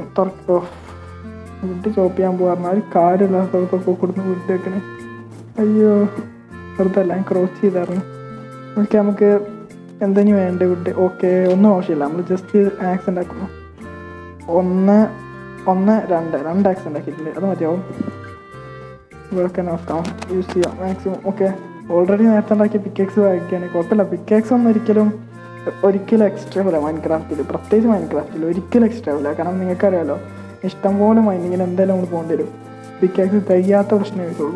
വുഡ് ചോപ്പ് ചെയ്യാൻ പോകാറുണ്ട് ഒരു കാര്യമില്ല സ്ഥലത്തൊക്കെ കൊടുത്ത് വുഡ് വെക്കണേ അയ്യോ വെറുതെ അല്ല ക്രോസ് ചെയ്തായിരുന്നു ഓക്കെ നമുക്ക് എന്തിനു വേണ്ട വുഡ് ഓക്കെ ഒന്നും ആവശ്യമില്ല നമ്മൾ ജസ്റ്റ് ആക്സ് ഉണ്ടാക്കുന്നു ഒന്ന് ഒന്ന് രണ്ട് രണ്ട് ആക്സ് ഉണ്ടാക്കിയിട്ടുണ്ട് അത് മതിയാവും ഇവിടെ തന്നെ വെക്കാം യൂസ് ചെയ്യാം മാക്സിമം ഓക്കെ ഓൾറെഡി നേരത്തെ ഉണ്ടാക്കിയ പിക്കേക്സ് വായിക്കുകയാണ് കുഴപ്പമില്ല പിക്കേക്സ് ഒന്നും ഒരിക്കലും ഒരിക്കലും എക്സ്ട്രാ ആവില്ല മൈൻക്രാഫ്റ്റിൽ പ്രത്യേകിച്ച് മൈൻക്രാഫ്റ്റിൽ ഒരിക്കലും എക്സ്ട്രാ ആവില്ല കാരണം നിങ്ങൾക്കറിയാലോ ഇഷ്ടംപോലെ മൈനിങ്ങിന് എന്തായാലും നമ്മൾ പോകേണ്ടി വരും പിക്കാക്സ് തികയാത്ത പ്രശ്നമേ വരുള്ളൂ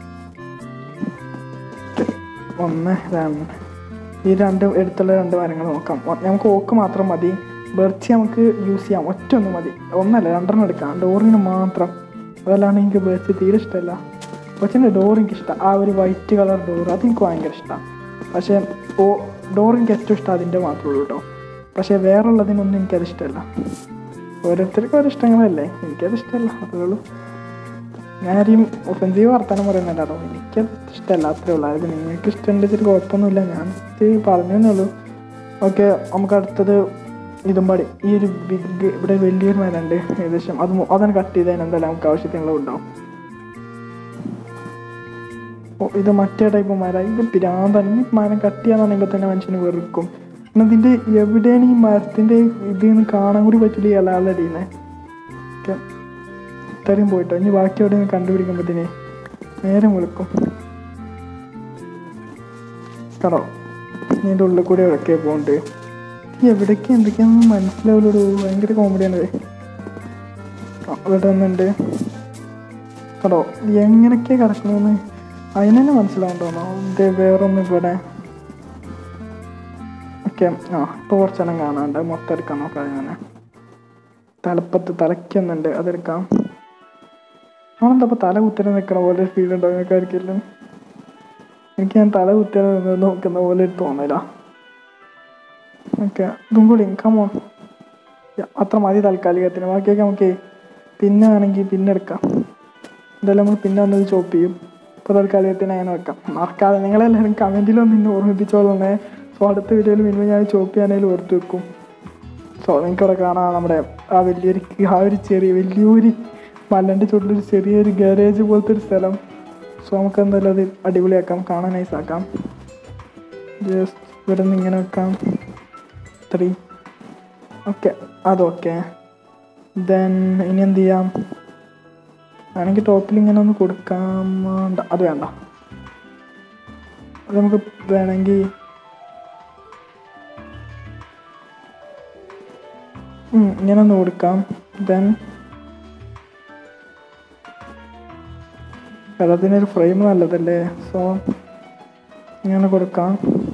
ഒന്ന് രണ്ട് ഈ രണ്ട് എടുത്തുള്ള രണ്ട് മരങ്ങൾ നോക്കാം ഒ- നമുക്ക് ഓക്ക് മാത്രം മതി ബെർച്ചി നമുക്ക് യൂസ് ചെയ്യാം ഒറ്റ ഒന്ന് മതി ഒന്നല്ല രണ്ടെണ്ണം എടുക്കാം ഡോറിന് മാത്രം അതല്ലാണ്ട് എനിക്ക് ബെർച്ചി തീരെ ഇഷ്ടമല്ല കൊച്ചിൻ്റെ ഡോർ എനിക്ക് ഇഷ്ടം ആ ഒരു വൈറ്റ് കളർ ഡോർ അത് എനിക്ക് ഭയങ്കര ഇഷ്ടമാണ് പക്ഷേ ഓ ഡോർ എനിക്ക് ഏറ്റവും ഇഷ്ടം അതിൻ്റെ മാത്രമേ ഉള്ളൂ കേട്ടോ പക്ഷേ വേറുള്ളതിനൊന്നും എനിക്കത് ഇഷ്ടമല്ല ഓരോരുത്തർക്കും ഓരോ ഇഷ്ടങ്ങളല്ലേ എനിക്കത് ഇഷ്ടമല്ല അത്രേ ഉള്ളൂ ഞാനൊരു ഒഫൻസീവ് വർത്താനം പറയുന്നുണ്ടോ എനിക്കത് ഇഷ്ടമല്ല അത്രേ ഉള്ളൂ അതായത് നിങ്ങൾക്ക് ഇഷ്ടമുണ്ട് വെച്ചിട്ട് കുഴപ്പമൊന്നുമില്ല ഞാൻ ഇത് പറഞ്ഞതേ ഉള്ളൂ ഓക്കെ നമുക്ക് അടുത്തത് ഇതും പാടി ഈ ഒരു ബിഗ് ഇവിടെ വലിയൊരു മരമുണ്ട് ഏകദേശം അത് മൊ- അതാണ് കട്ട് ചെയ്തതിന് എന്തായാലും നമുക്ക് ആവശ്യത്തിനുള്ള ഉണ്ടാവും ഓ ഇത് മറ്റേ ടൈപ്പ് മരം ഇത് പിരാന്താണ് ഈ മരം കട്ട് ചെയ്യാന്നുണ്ടെങ്കിൽ തന്നെ മനുഷ്യന് വെറുക്കും പിന്നെ ഇതിൻ്റെ എവിടെയാണ് ഈ മരത്തിൻ്റെ ഇത് എന്ന് കാണാൻ കൂടി പറ്റില്ല ഈ അലാളടിയുന്നത് ഓക്കെ ഇത്രയും പോയിട്ടോ ഇനി ബാക്കി എവിടെ നിന്ന് കണ്ടുപിടിക്കുമ്പോഴത്തേനെ നേരെ വിളിക്കും കടോ ഇതിൻ്റെ ഉള്ളിൽ കൂടെ എവിടൊക്കെ പോകുന്നുണ്ട് ഈ എവിടേക്ക് എന്തൊക്കെയാണെന്ന് മനസ്സിലാവില്ലടോ ഭയങ്കര കോമഡിയാണ് ഇത്. ആ, ഇവിടെ ഒന്നുണ്ട് കടോ എങ്ങനെയൊക്കെയാ കിടക്കണമെന്ന് അതിന് തന്നെ മനസ്സിലാവുണ്ടോന്നോ ഇത് വേറൊന്നും ഇവിടെ ഓക്കെ ആ ഇപ്പോൾ കുറച്ചെണ്ണം കാണാണ്ട് മൊത്തം എടുക്കാൻ നോക്കാം ഞാൻ തലപ്പത്ത് തലയ്ക്കൊന്നുണ്ട് അതെടുക്കാം അവനെന്താ ഇപ്പോൾ തല കുത്തനെ നിൽക്കണ പോലെ ഒരു ഫീൽ ഉണ്ടോ നിങ്ങൾക്കായിരിക്കില്ല എനിക്ക് ഞാൻ തല കുത്തനെ നിന്ന് നോക്കുന്ന പോലെ ഒരു തോന്നല ഓക്കെ ഇതും കൂടി കമോൺ അത്ര മതി താൽക്കാലികത്തിന് ബാക്കിയൊക്കെ നമുക്ക് പിന്നെ ആണെങ്കിൽ പിന്നെ എടുക്കാം എന്തായാലും നമ്മൾ പിന്നെ വന്നത് ചോപ്പ് ചെയ്യും ഇപ്പോൾ തൽക്കാലികത്തിന് അങ്ങനെ വെക്കാം മറക്കാതെ നിങ്ങളെല്ലാവരും കമൻറ്റിലൊന്നും എന്നെ ഓർമ്മിപ്പിച്ചോളണേ സോ അടുത്ത വീഡിയോയിൽ മിനിമം ഞാൻ ചോപ്പ് ചെയ്യാനായാലും ഓർത്ത് വെക്കും സോ നിങ്ങൾക്ക് ഇവിടെ കാണാം നമ്മുടെ ആ വലിയൊരു ആ ഒരു ചെറിയ വലിയൊരു മലൻ്റെ ചുറ്റിലൊരു ചെറിയൊരു ഗാരേജ് പോലത്തെ ഒരു സ്ഥലം സോ നമുക്ക് എന്തായാലും അത് അടിപൊളിയാക്കാം കാണാൻ നൈസാക്കാം ജസ്റ്റ് ഇവിടെ നിന്ന് ഇങ്ങനെ വെക്കാം ത്രീ ഓക്കെ അതൊക്കെ ദെൻ ഇനി എന്ത് ചെയ്യാം വേണമെങ്കിൽ ടോപ്പിൽ ഇങ്ങനെ ഒന്ന് കൊടുക്കാം വേണ്ട അത് വേണ്ട അത് നമുക്ക് വേണമെങ്കിൽ ഉം, ഇങ്ങനെ ഒന്ന് കൊടുക്കാം ദെൻ വെള്ളത്തിനൊരു ഫ്രെയിം നല്ലതല്ലേ സോ ഇങ്ങനെ കൊടുക്കാം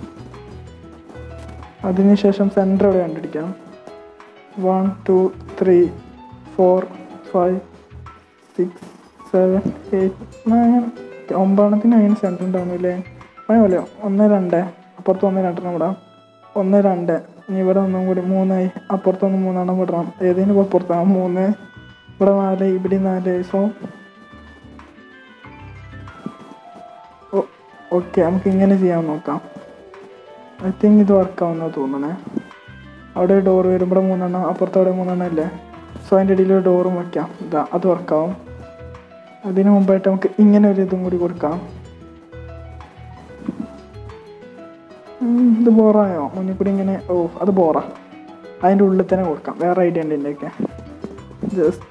അതിനുശേഷം സെൻറ്റർ എവിടെ കണ്ടുപിടിക്കാം one two three four five six seven eight nine ഒമ്പതെണ്ണത്തിന് അതിന് സെൻറ്റർ ഉണ്ടാവുന്നില്ലേ അതുപോലെ ഒന്ന് രണ്ട് അപ്പുറത്ത് ഒന്ന് രണ്ടെണ്ണം വിടാം ഒന്ന് രണ്ട് ഇനി ഇവിടെ ഒന്നും കൂടി മൂന്നായി അപ്പുറത്തൊന്ന് മൂന്നെണ്ണം വിടണം ഏതിനും അപ്പുറത്താണ് മൂന്ന് ഇവിടെ നാല് ഇവിടെ നാല് സോ ഓക്കെ നമുക്ക് ഇങ്ങനെ ചെയ്യാൻ നോക്കാം ഐ തിങ്ക് ഇത് വർക്കാവുന്ന തോന്നണേ അവിടെ ഡോർ വരും ഇവിടെ മൂന്നെണ്ണം അപ്പുറത്ത് അവിടെ മൂന്നെണ്ണം അല്ലേ സോ അതിൻ്റെ ഇടയിൽ ഒരു ഡോറും വയ്ക്കാം ഇതാ അത് വർക്കാവും അതിന് മുമ്പായിട്ട് നമുക്ക് ഇങ്ങനെ ഒരു ഇതും കൂടി കൊടുക്കാം ഉം, ഇത് ബോറായോ മുന്നിൽ കൂടി ഇങ്ങനെ ഓ അത് ബോറാ അതിൻ്റെ ഉള്ളിൽ തന്നെ കൊടുക്കാം വേറെ ഐഡിയ ഉണ്ട് എൻ്റെയൊക്കെ ജസ്റ്റ്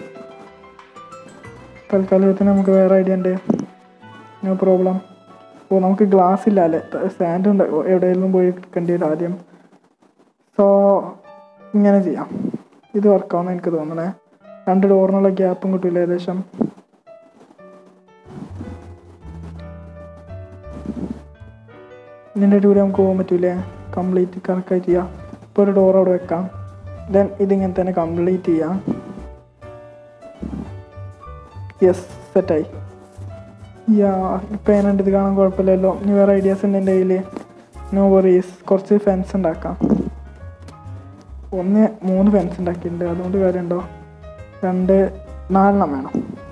തൽക്കാലത്തിന് നമുക്ക് വേറെ ഐഡിയ ഉണ്ട് നോ പ്രോബ്ലം ഓ നമുക്ക് ഗ്ലാസ് ഇല്ല അല്ലേ സ്റ്റാൻഡ് ഉണ്ട് എവിടെയെങ്കിലും പോയി എടുക്കേണ്ടി വരും ആദ്യം സോ ഇങ്ങനെ ചെയ്യാം ഇത് വർക്കാവുന്ന എനിക്ക് തോന്നണേ രണ്ട് ഡോറിനുള്ള ഗ്യാപ്പും കിട്ടില്ല ഏകദേശം ഇതിൻ്റെ ഇടയിൽ നമുക്ക് പോകാൻ പറ്റൂലേ കംപ്ലീറ്റ് കണക്കായി ചെയ്യാം ഇപ്പോൾ ഒരു ഡോർ അവിടെ വെക്കാം ദെൻ ഇതിങ്ങനെ തന്നെ കംപ്ലീറ്റ് ചെയ്യാം യെസ് സെറ്റായി യാ ഇപ്പം എങ്ങനെയുണ്ട് ഇത് കാണാൻ കുഴപ്പമില്ലല്ലോ ഇനി വേറെ ഐഡിയാസ് ഉണ്ട് എൻ്റെ കയ്യിൽ നോ വറീസ് കുറച്ച് ഫെൻസ് ഉണ്ടാക്കാം ഒന്ന് മൂന്ന് ഫെൻസ് ഉണ്ടാക്കിയിട്ടുണ്ട് അതുകൊണ്ട് കാര്യമുണ്ടോ രണ്ട് നാലെണ്ണം വേണം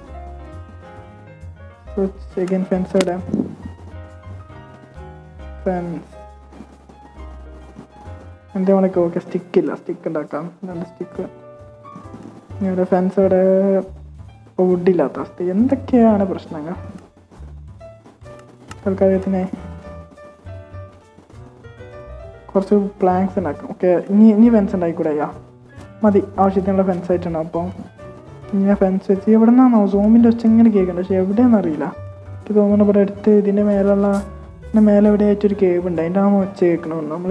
സെക്കൻഡ് ഫെൻസ് എവിടെ ഫെൻസ് എൻ്റെ മണിക്ക് ഓക്കെ സ്റ്റിക്കില്ല സ്റ്റിക്ക് ഉണ്ടാക്കാം രണ്ട് സ്റ്റിക്ക് ഇനി ഇവിടെ ഫെൻസ് ഇവിടെ വുഡില്ലാത്ത അവസ്ഥ എന്തൊക്കെയാണ് പ്രശ്നങ്ങൾ തൽക്കാലത്തിന് കുറച്ച് പ്ലാങ്ക്സ് ഉണ്ടാക്കാം ഓക്കെ ഇനി ഇനി ഫെൻസ് ഉണ്ടായിക്കൂടെ അയ്യാ മതി ആവശ്യത്തിനുള്ള ഫെൻസ് ആയിട്ടുണ്ട് അപ്പം ഇനി ഫെൻസ് വെച്ച് എവിടെ നിന്നാണോ സോമിൻ്റെ ഒച്ച ഇങ്ങനെ കേൾക്കണ്ട പക്ഷെ എവിടെയാണെന്ന് അറിയില്ല എനിക്ക് തോന്നുന്നു ഇവിടെ അടുത്ത് ഇതിൻ്റെ മേലുള്ള ഇതിൻ്റെ മേലെ എവിടെയായിട്ടൊരു കേവ് ഉണ്ട് അതിൻ്റെ ആ ഒച്ച കേൾക്കണമെന്ന് നമ്മൾ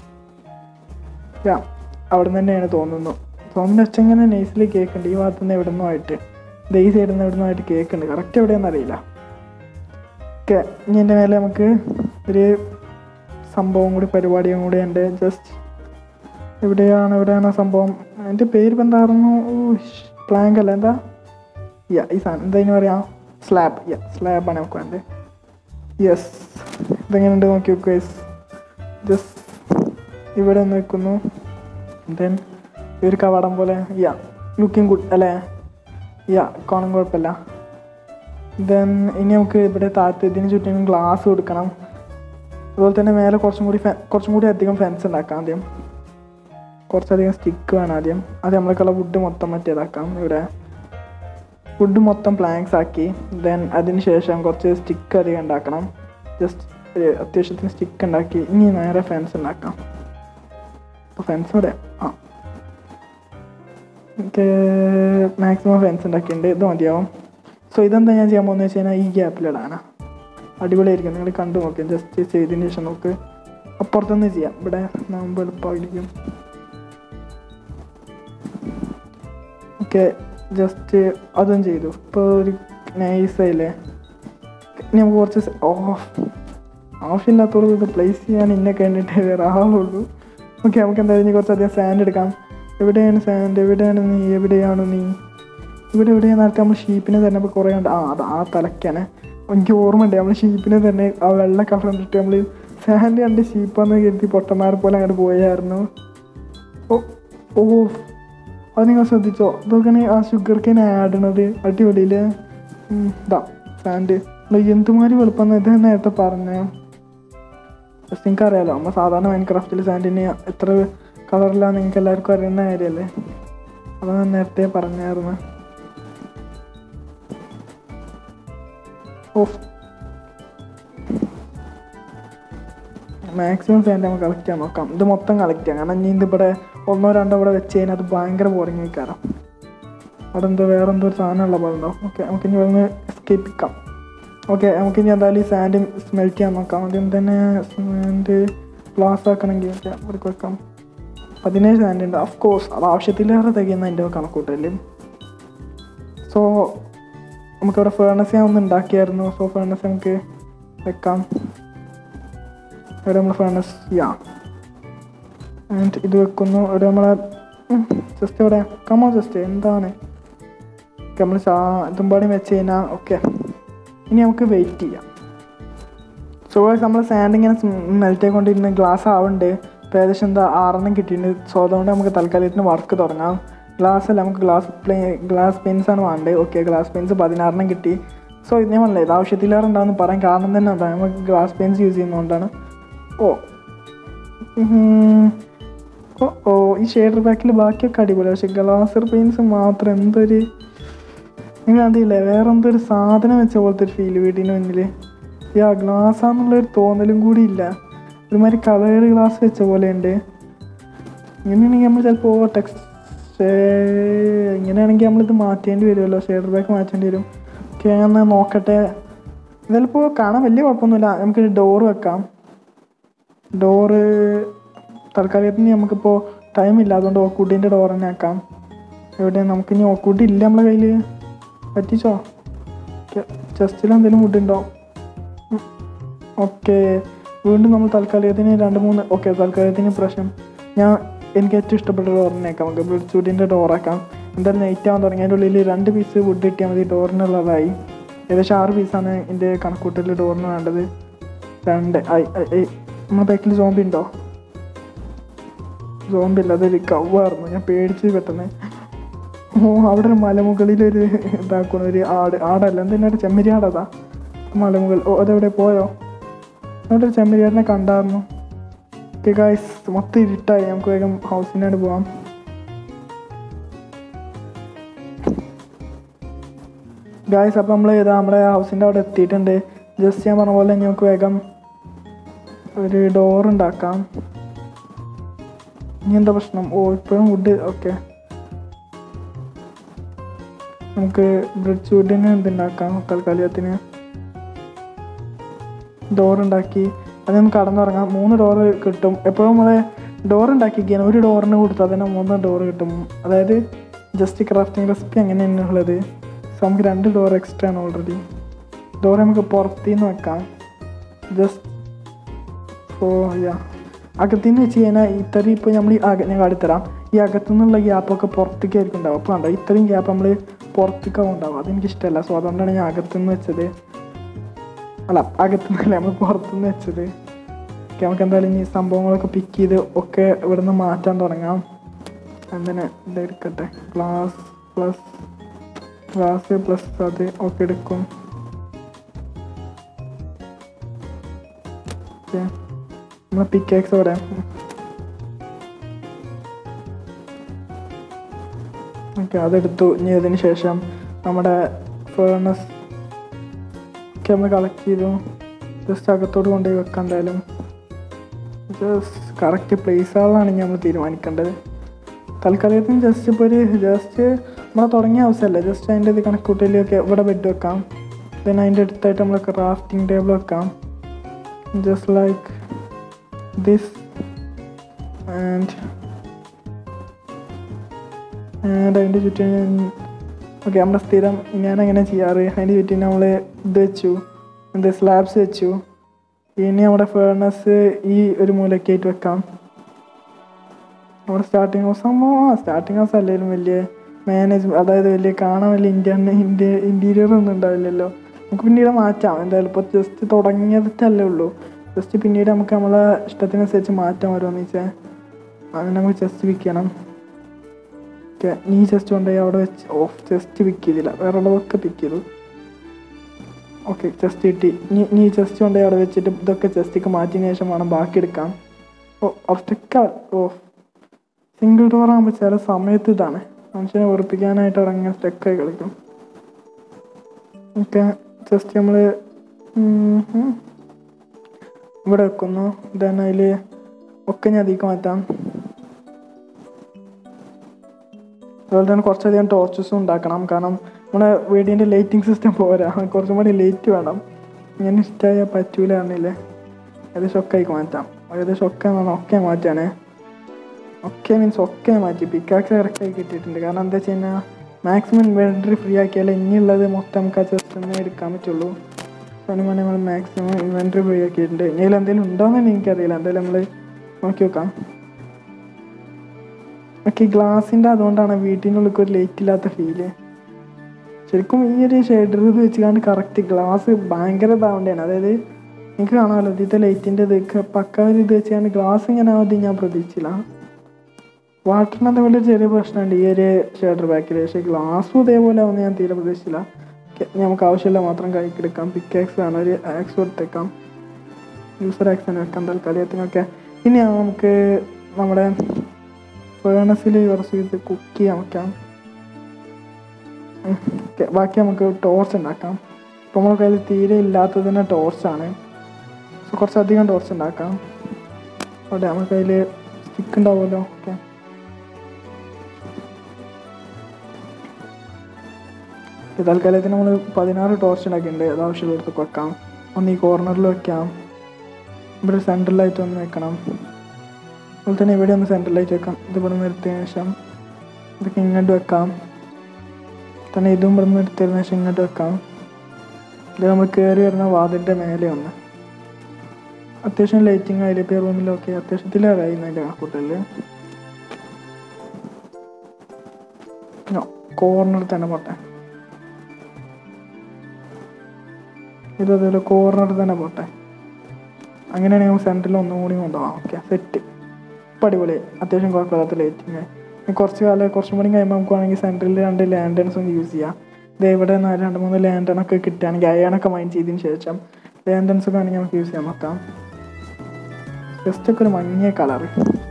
യാ അവിടെ നിന്ന് തന്നെയാണ് തോന്നുന്നു സോമിൻ്റെ ഒച്ച ഇങ്ങനെ നൈസിൽ കേൾക്കുന്നുണ്ട് ഈ ഭാഗത്തു നിന്ന് എവിടെ നിന്നോ ആയിട്ട് ദേ ഈ സൈഡിൽ നിന്ന് എവിടെ നിന്നോ ആയിട്ട് കേൾക്കുന്നുണ്ട് കറക്റ്റ് എവിടെയാണെന്ന് അറിയില്ല ഓക്കെ ഇനി എൻ്റെ മേലെ നമുക്ക് ഒരു സംഭവം കൂടി പരിപാടിയും കൂടി ഉണ്ട് ജസ്റ്റ് എവിടെയാണ് എവിടെയാണ് ആ സംഭവം എൻ്റെ പേര് ഇപ്പം എന്തായിരുന്നു പ്ലാങ്ക് അല്ല എന്താ യാ ഈ സാധനം എന്താ ഇതിന് പറയാം സ്ലാബ് യാ സ്ലാബാണ് നമുക്ക് വേണ്ടത് യെസ് ഇതെങ്ങനെയുണ്ട് നോക്കി നോക്കുക ജസ്റ്റ് ഇവിടെ ഒന്ന് വെക്കുന്നു ദെൻ ഒരു കവാടം പോലെ യാ ലുക്കിംഗ് ഗുഡ് അല്ലേ യാ കാണാൻ കുഴപ്പമില്ല ദെൻ ഇനി നമുക്ക് ഇവിടെ താഴത്ത് ഇതിന് ചുറ്റിനും ഗ്ലാസ് കൊടുക്കണം അതുപോലെ തന്നെ മേലെ കുറച്ചും കൂടി ഫെ- കുറച്ചും കൂടി അധികം ഫെൻസ് ഉണ്ടാക്കാം ആദ്യം കുറച്ചധികം സ്റ്റിക്ക് വേണം ആദ്യം അത് നമ്മളൊക്കെയുള്ള വുഡ് മൊത്തം മറ്റേതാക്കാം ഇവിടെ വുഡ് മൊത്തം പ്ലാങ്ക്സ് ആക്കി ദെൻ അതിന് ശേഷം കുറച്ച് സ്റ്റിക്ക് അധികം ഉണ്ടാക്കണം ജസ്റ്റ് ഒരു അത്യാവശ്യത്തിന് സ്റ്റിക്ക് ഉണ്ടാക്കി ഇനി നേരെ ഫെൻസ് ഉണ്ടാക്കാം അപ്പോൾ ഫെൻസ് ഇവിടെ ആ എനിക്ക് മാക്സിമം ഫെൻസ് ഉണ്ടാക്കിയിട്ടുണ്ട് ഇത് മതിയാവും സോ ഇതെന്താ ഞാൻ ചെയ്യാൻ പോകുന്നത് വെച്ച് കഴിഞ്ഞാൽ ഈ ഗ്യാപ്പിലിടാനാ അടിപൊളിയായിരിക്കും നിങ്ങൾ കണ്ടു നോക്കിയാൽ ജസ്റ്റ് ചെയ്തതിന് ശേഷം നമുക്ക് അപ്പുറത്തുനിന്ന് ചെയ്യാം ഇവിടെ നമുക്ക് എളുപ്പമായിരിക്കും ഓക്കെ ജസ്റ്റ് അതും ചെയ്തു ഇപ്പോൾ ഒരു നൈസായില്ലേ ഇനി നമുക്ക് കുറച്ച് സ- ഓ ആവശ്യമില്ലാത്തവർക്ക് ഇത് പ്ലേസ് ചെയ്യാൻ ഇന്നെ കണ്ടിട്ടേ വേറെ ആളുള്ളൂ ഓക്കെ നമുക്ക് എന്തായാലും ഇനി കുറച്ചധികം സാൻഡ് എടുക്കാം എവിടെയാണ് സാൻഡ് എവിടെയാണ് നീ എവിടെയാണ് നീ ഇവിടെ എവിടെയാണ് നേരത്തെ നമ്മൾ ഷീപ്പിനെ തന്നെ ഇപ്പോൾ കുറേ ഉണ്ട് ആ അത് ആ തലക്കാണ് എനിക്ക് ഓർമ്മയുണ്ട് നമ്മൾ ഷീപ്പിനെ തന്നെ ആ വെള്ള കളർ കണ്ടിട്ട് നമ്മൾ സാൻഡ് കണ്ട് ഷീപ്പാന്ന് കരുതി പൊട്ടന്മാരെ പോലെ അങ്ങോട്ട് പോയായിരുന്നു ഓ ഓ അത് നിങ്ങൾ ശ്രദ്ധിച്ചോ ഇതൊക്കെയാണ് ആ ഷുഗർ കെയിൻ ആഡണത് അടിപൊളിയിൽ ഇതാ സാൻഡ് എന്തുമാതിരി വെളുപ്പം ഇത് നേരത്തെ പറഞ്ഞേ ജസ്റ്റ് നിങ്ങൾക്ക് അറിയാലോ നമ്മൾ സാധാരണ മൈൻക്രാഫ്റ്റിൽ സാൻഡിന് എത്ര കളറിലാന്ന് നിങ്ങൾക്ക് എല്ലാവർക്കും അറിയുന്ന കാര്യമല്ലേ അത് ഞാൻ നേരത്തെ പറഞ്ഞായിരുന്നു ഓഫ് മാക്സിമം സാൻഡ് നമുക്ക് കളക്ട് ചെയ്യാൻ നോക്കാം ഇത് മൊത്തം കളക്ട് ചെയ്യാം കാരണം ഇനി ഇതിവിടെ ഒന്നോ രണ്ടോ ഇവിടെ വെച്ച് കഴിഞ്ഞാൽ അത് ഭയങ്കര ബോറിങ് ആയിക്കാരം അവിടെ എന്തോ വേറെ എന്തോ ഒരു സാധനമുള്ള പോലെ ഉണ്ടോ ഓക്കെ നമുക്ക് ഇനി ഒന്ന് എസ്കേപ്പ് ചെയ്യാം ഓക്കെ നമുക്ക് ഇനി എന്തായാലും ഈ സാൻഡ് സ്മെൽറ്റ് ചെയ്യാൻ നോക്കാം ആദ്യം തന്നെ സാൻഡ് ഗ്ലാസ് ആക്കണമെങ്കിൽ ഓക്കെ അവർക്ക് വെക്കാം പതിനേഴ് സാൻഡ് ഉണ്ട് ഓഫ് കോഴ്സ് അത് ആവശ്യത്തിലേറെ തികയുന്ന എൻ്റെ കണക്കൂട്ടല് സോ നമുക്കിവിടെ ഫേർണസ് ഞാൻ ഒന്ന് ഉണ്ടാക്കിയായിരുന്നു സോ ഫേർണസ് നമുക്ക് വെക്കാം ഇവിടെ നമ്മൾ ഫേർണസ് ചെയ്യാം ആൻഡ് ഇത് വെക്കുന്നു ഇവിടെ നമ്മളെ ജസ്റ്റ് ഇവിടെ കമോ ജസ്റ്റ് എന്താണ് നമ്മൾ ചാ ഇതും പാടി വെച്ച് കഴിഞ്ഞാൽ ഓക്കെ ഇനി നമുക്ക് വെയിറ്റ് ചെയ്യാം സോ നമ്മൾ സാൻഡ് ഇങ്ങനെ മെൽറ്റ് ആയിക്കൊണ്ടിരുന്ന ഗ്ലാസ് ആവുന്നുണ്ട് ഇപ്പോൾ ഏകദേശം എന്താ ആറെണ്ണം കിട്ടിയിട്ടുണ്ട് സോ അതുകൊണ്ട് നമുക്ക് തൽക്കാലത്തിന് വർക്ക് തുടങ്ങാം ഗ്ലാസ് അല്ല നമുക്ക് ഗ്ലാസ് പ്ലേ ഗ്ലാസ് പെൻസ് ആണ് വേണ്ടത് ഓക്കെ ഗ്ലാസ് പെൻസ് പതിനാറെണ്ണം കിട്ടി സോ ഇത് ഞാൻ പറഞ്ഞില്ലേ ഇത് ആവശ്യത്തിലേറെ ഉണ്ടാവുമെന്ന് പറയാൻ കാരണം തന്നെ അതാണ് നമുക്ക് ഗ്ലാസ് പെൻസ് യൂസ് ചെയ്യുന്നതുകൊണ്ടാണ് ഓ ഉം. ഓ ഓ ഈ ഷെയ്ഡർ ബാക്കിൽ ബാക്കിയൊക്കെ അടിപൊളി പക്ഷെ ഗ്ലാസർ പെയിൻസ് മാത്രം എന്തൊരു നിങ്ങൾ അതില്ലേ വേറെ എന്തോ ഒരു സാധനം വെച്ച പോലത്തെ ഒരു ഫീൽ വീടിന് മുന്നിൽ യാ ഗ്ലാസ് ആണെന്നുള്ളൊരു തോന്നലും കൂടി ഇല്ല ഒരുമാതിരി കളേർഡ് ഗ്ലാസ് വെച്ച പോലെ ഉണ്ട് ഇങ്ങനെയാണെങ്കിൽ നമ്മൾ ചിലപ്പോൾ ടെക്സ്റ്റ് ഇങ്ങനെയാണെങ്കിൽ നമ്മളിത് മാറ്റേണ്ടി വരുമല്ലോ ഷെയ്ഡർ ബാക്ക് മാറ്റേണ്ടി വരും ഓക്കെ ഞാൻ ഒന്ന് നോക്കട്ടെ ഇതിലിപ്പോൾ കാണാൻ വലിയ കുഴപ്പമൊന്നുമില്ല നമുക്ക് ഡോറ് വെക്കാം ഡോറ് തൽക്കാലത്തിന് നമുക്കിപ്പോൾ ടൈം ഇല്ല അതുകൊണ്ട് ഓക്കൂട്ടിൻ്റെ ഡോർ തന്നെ ആക്കാം എവിടെ നമുക്ക് ഇനി ഓക്കൂട്ടി ഇല്ല നമ്മളെ കയ്യിൽ പറ്റിച്ചോ ചെസ്റ്റിൽ എന്തെങ്കിലും വുഡ് ഉണ്ടോ ഓക്കെ വീണ്ടും നമ്മൾ തൽക്കാലത്തിന് രണ്ട് മൂന്ന് ഓക്കെ തൽക്കാലത്തിന് പ്രശ്നം ഞാൻ എനിക്ക് ഏറ്റവും ഇഷ്ടപ്പെട്ട ഡോറിനേക്കാം നമുക്ക് ബ്രിഡ് ചൂടിൻ്റെ ഡോറാക്കാം എന്തായാലും നൈറ്റ് ആവാൻ തുടങ്ങി അതിൻ്റെ ഉള്ളിൽ രണ്ട് പീസ് വുഡ് കിട്ടിയാൽ മതി ഡോറിനുള്ളതായി ഏകദേശം ആറ് പീസാണ് എൻ്റെ കണക്കൂട്ടൽ ഡോറിന് വേണ്ടത് രണ്ട് ആയി ആയി, ആയി. നമ്മുടെ ബാക്കിൽ സോംബി ഉണ്ടോ സോംബി അല്ല അതൊരു കവ്വായിരുന്നു ഞാൻ പേടിച്ച് പെട്ടെന്ന് ഓ അവിടെ ഒരു മലമുകളിൽ ഒരു ഇതാക്കണ ഒരു ആട് ആടല്ല എന്തിനാ ഒരു ചെമ്മരിയാടതാ മലമുകൾ ഓ അതെവിടെ പോയോ അവിടെ ഒരു ചെമ്മരിയാടിനെ കണ്ടായിരുന്നു ഓക്കെ ഗായ്സ് മൊത്തം ഇരുട്ടായി നമുക്ക് വേഗം ഹൗസിനോട് പോവാം ഗായ്സ് അപ്പം നമ്മൾ ഇതാ നമ്മുടെ ഹൗസിൻ്റെ അവിടെ എത്തിയിട്ടുണ്ട് ജസ്റ്റ് ഞാൻ പറഞ്ഞ പോലെ ഇനി നമുക്ക് വേഗം ഒരു ഡോർ ഉണ്ടാക്കാം ഇനി എന്താ പ്രശ്നം ഓ ഇപ്പോഴും വുഡ് ഓക്കെ നമുക്ക് ബ്രിഡ്ജ് വുഡിന് എന്തുണ്ടാക്കാം തൽക്കാലത്തിന് ഡോർ ഉണ്ടാക്കി അത് നമുക്ക് കടന്നുറങ്ങാം മൂന്ന് ഡോറ് കിട്ടും എപ്പോഴും നമ്മളെ ഡോർ ഉണ്ടാക്കിക്കാൻ ഒരു ഡോറിന് കൊടുത്താൽ തന്നെ മൂന്ന് ഡോർ കിട്ടും അതായത് ജസ്റ്റ് ക്രാഫ്റ്റിംഗ് റെസിപ്പി അങ്ങനെ തന്നെയുള്ളത് സോ നമുക്ക് രണ്ട് ഡോർ എക്സ്ട്രാ ആണ് ഓൾറെഡി ഡോർ നമുക്ക് പുറത്തുനിന്ന് വെക്കാം ജസ്റ്റ് ഓ യാ അകത്തുനിന്ന് വെച്ച് കഴിഞ്ഞാൽ ഇത്രയും ഇപ്പോൾ നമ്മൾ ഈ അക ഞാൻ കാട്ടിത്തരാം ഈ അകത്തുനിന്നുള്ള ഗ്യാപ്പൊക്കെ പുറത്തേക്കായിരിക്കും ഉണ്ടാവും അപ്പോൾ ഉണ്ടോ ഇത്രയും ഗ്യാപ്പ് നമ്മൾ പുറത്തേക്കാവും ഉണ്ടാവും അതെനിക്ക് ഇഷ്ടമല്ല സോ അതുകൊണ്ടാണ് ഞാൻ അകത്തുനിന്ന് വെച്ചത് അല്ല അകത്തുനിന്നല്ല നമ്മൾ പുറത്തുനിന്ന് വെച്ചത് ഓക്കെ നമുക്ക് എന്തായാലും ഈ സംഭവങ്ങളൊക്കെ പിക്ക് ചെയ്ത് ഒക്കെ ഇവിടുന്ന് മാറ്റാൻ തുടങ്ങാം അങ്ങനെ ഇതെടുക്കട്ടെ ഗ്ലാസ് പ്ലസ് ഗ്ലാസ് പ്ലസ് അത് ഒക്കെ എടുക്കും ഓക്കെ നമ്മളെ പിക്കാക്സ് ഇവിടെ ഓക്കെ അതെടുത്തു ഇനി അതിന് ശേഷം നമ്മുടെ ഫേർണസ് ഒക്കെ നമ്മൾ കളക്ട് ചെയ്തു ജസ്റ്റ് അകത്തോട് കൊണ്ടുപോയി വെക്കാം എന്തായാലും ജസ്റ്റ് കറക്റ്റ് പ്ലേസുകളാണ് നമ്മൾ തീരുമാനിക്കേണ്ടത് തൽക്കാലത്തിന് ജസ്റ്റ് ഇപ്പോൾ ഒരു ജസ്റ്റ് നമ്മൾ തുടങ്ങിയ ആവശ്യമല്ല ജസ്റ്റ് അതിൻ്റെ ഇത് കണക്കൂട്ടലിലൊക്കെ ഇവിടെ ബെഡ് വെക്കാം പിന്നെ അതിൻ്റെ അടുത്തായിട്ട് നമ്മൾ ക്രാഫ്റ്റിംഗ് ടേബിൾ വെക്കാം just like this and and അതിൻ്റെ ചുറ്റും ഓക്കെ നമ്മുടെ സ്ഥിരം ഞാൻ അങ്ങനെ ചെയ്യാറ് അതിൻ്റെ ചുറ്റും നമ്മൾ ഇത് വെച്ചു എന്ത് സ്ലാബ്സ് വെച്ചു ഇനി നമ്മുടെ ഫേർണസ് ഈ ഒരു മൂലയ്ക്ക് ആയിട്ട് വെക്കാം നമ്മുടെ സ്റ്റാർട്ടിങ് ഹൗസ് സംഭവം ആ സ്റ്റാർട്ടിങ് ഹൗസ് അല്ലെങ്കിലും വലിയ മാനേജ് അതായത് വലിയ കാണാൻ വലിയ ഇന്ത്യ ഇന്ത്യ ഇൻറ്റീരിയർ ഒന്നും ഉണ്ടാവില്ലല്ലോ നമുക്ക് പിന്നീട് മാറ്റാം എന്തായാലും ഇപ്പോൾ ജസ്റ്റ് തുടങ്ങിയതല്ലേ ഉള്ളൂ ജസ്റ്റ് പിന്നീട് നമുക്ക് നമ്മളെ ഇഷ്ടത്തിനനുസരിച്ച് മാറ്റാം ഓരോന്ന് വെച്ചാൽ അങ്ങനെ നമുക്ക് ജസ്റ്റ് വിൽക്കണം ഓക്കെ നീ ജസ്റ്റ് കൊണ്ടുപോയി അവിടെ വെച്ച് ഓഫ് ജസ്റ്റ് പിക്ക് ചെയ്തില്ല വേറെ ഉള്ളതൊക്കെ പിക്ക് ചെയ്തു ഓക്കെ ജസ്റ്റ് കിട്ടി നീ നീ ജസ്റ്റ് കൊണ്ടുപോയി അവിടെ വെച്ചിട്ട് ഇതൊക്കെ ജസ്റ്റിക്ക് മാറ്റിയതിന് ശേഷം വേണം ബാക്കി എടുക്കാം ഓ ഒറ്റക്ക ഓ സിംഗിൾ ഡോർ ആകുമ്പോൾ ചില സമയത്ത് ഇതാണ് മനുഷ്യനെ ഉറപ്പിക്കാനായിട്ട് ഇറങ്ങിയ സ്റ്റക്കായി കളിക്കും ഓക്കെ ജസ്റ്റ് നമ്മൾ ഇവിടെ വെക്കുന്നു ദെൻ അതിൽ ഒക്കെ ഞാൻ അതിലേക്ക് മാറ്റാം അതുപോലെ തന്നെ കുറച്ചധികം ടോർച്ചസും ഉണ്ടാക്കണം കാരണം നമ്മുടെ വീടിൻ്റെ ലൈറ്റിംഗ് സിസ്റ്റം പോരാ കുറച്ചും കൂടി ലൈറ്റ് വേണം ഇങ്ങനെ ഇഷ്ടമായാൽ പറ്റൂല പറഞ്ഞില്ലേ ഏകദേശം ഒക്കെ ആയിക്ക് മാറ്റാം ഏകദേശം ഒക്കെ എന്ന് പറഞ്ഞാൽ ഒക്കെ മാറ്റാണ് ഒക്കെ മീൻസ് ഒക്കെ മാറ്റി പിക്കാക്സ് കറക്റ്റായി കിട്ടിയിട്ടുണ്ട് കാരണം എന്താ വെച്ച് കഴിഞ്ഞാൽ മാക്സിമം ഇൻവെൻട്രി ഫ്രീ ആക്കിയാൽ ഇനിയുള്ളത് മൊത്തം നമുക്ക് ആ ജസ്റ്റ് ഒന്ന് എടുക്കാൻ പറ്റുള്ളൂ അതിന് നമ്മൾ മാക്സിമം ഇൻവെൻട്രി ഫ്രീ ആക്കിയിട്ടുണ്ട് ഇനി അതിൽ എന്തെങ്കിലും ഉണ്ടോയെന്ന് എനിക്കറിയില്ല എന്തായാലും നമ്മൾ നോക്കി നോക്കാം ഓക്കെ ഗ്ലാസിൻ്റെ അതുകൊണ്ടാണ് വീട്ടിൻ്റെ ഉള്ളിൽ ഒരു ലൈറ്റ് ഇല്ലാത്ത ഫീല് ശരിക്കും ഈ ഒരു ഷെയ്ഡർ ഇത് വെച്ചുകൊണ്ട് കറക്റ്റ് ഗ്ലാസ് ഭയങ്കര ഇതാവേണ്ടതാണ് അതായത് എനിക്ക് കാണാമല്ലോ ഇതിൻ്റെ ലൈറ്റിൻ്റെ ഇത് പക്ക ഒരു ഇത് വെച്ചുകൊണ്ട് ഗ്ലാസ് ഇങ്ങനെ ആദ്യം ഞാൻ പ്രതീക്ഷിച്ചില്ല വാട്ടറിന് അതേപോലെ ഒരു ചെറിയ പ്രശ്നമുണ്ട് ഈ ഒരു ഷെയ്ഡർ ബാക്കിൽ പക്ഷേ ഗ്ലാസ്സും ഇതേപോലെ ആവുമെന്ന് ഞാൻ തീരെ പ്രതീക്ഷിച്ചില്ല ഓക്കെ, നമുക്ക് ആവശ്യമില്ല മാത്രം കൈക്കെടുക്കാം പിക്കാക്സ് ആണ് ഒരു ആക്സ് കൊടുത്തേക്കാം യൂസർ ആക്സ് തന്നെ വെക്കാം തൽക്കാലത്തിനൊക്കെ ഇനി നമുക്ക് നമ്മുടെ ഫേണസിൽ കുറച്ച് ഇത് കുക്ക് ചെയ്യാൻ വെക്കാം ഉം, ഓക്കെ ബാക്കി നമുക്ക് ടോർച്ച് ഉണ്ടാക്കാം ഇപ്പോൾ നമ്മുടെ കയ്യിൽ തീരെ ഇല്ലാത്തതിന് ടോർച്ചാണ് സോ കുറച്ചധികം ടോർച്ച് ഉണ്ടാക്കാം അവിടെ നമ്മുടെ കയ്യിൽ സ്റ്റിക്ക് ഉണ്ടാവുമല്ലോ ഓക്കെ തൽക്കാലത്തിന് നമ്മൾ പതിനാറ് ടോർച്ച് ഉണ്ടാക്കിയിട്ടുണ്ട് അത് ആവശ്യമുള്ളടത്ത് വെക്കാം ഒന്ന് ഈ കോർണറിൽ വെക്കാം ഇവിടെ സെൻട്രലായിട്ട് ഒന്ന് വെക്കണം അതുപോലെ തന്നെ ഇവിടെ ഒന്ന് സെൻട്രലായിട്ട് വെക്കാം ഇത് ഇവിടെ നിന്ന് എടുത്തതിന് ശേഷം ഇതൊക്കെ ഇങ്ങോട്ട് വെക്കാം തന്നെ ഇതും ഇവിടെ നിന്ന് എടുത്തതിന് ശേഷം ഇങ്ങോട്ട് വെക്കാം ഇത് നമ്മൾ കയറി വരുന്ന വാതിൻ്റെ മേലെ ഒന്ന് അത്യാവശ്യം ലൈറ്റിങ് ആയില്ലേ ഇപ്പോൾ റൂമിലൊക്കെ അത്യാവശ്യത്തിലേറായി അതിൻ്റെ ഹോട്ടലിൽ കോർണർ തന്നെ പോട്ടെ ഇത് അതുപോലെ കോർണർ തന്നെ പോട്ടെ അങ്ങനെയാണെങ്കിൽ നമുക്ക് സെൻറ്ററിൽ ഒന്നും കൂടി കൊണ്ടുപോകാം ഓക്കെ സെറ്റ് ഇപ്പം അടിപൊളി അത്യാവശ്യം കുഴപ്പമില്ലാത്ത ലൈറ്റിങ് കുറച്ച് കാലം കുറച്ചും കൂടി കഴിയുമ്പോൾ നമുക്ക് വേണമെങ്കിൽ സെൻറ്ററിൽ രണ്ട് ലാൻഡേൺസ് ഒന്ന് യൂസ് ചെയ്യാം ഇത് ഇവിടെ നാല് രണ്ട് മൂന്ന് ലാൻഡേൺ ഒക്കെ കിട്ടുകയാണെങ്കിൽ അയണൊക്കെ മൈൻഡ് ചെയ്തതിന് ശേഷം ലാൻഡേൺസ് ഒക്കെ ആണെങ്കിൽ നമുക്ക് യൂസ് ചെയ്യാൻ നോക്കാം ജസ്റ്റ് ഒക്കെ ഒരു മഞ്ഞ കളറ്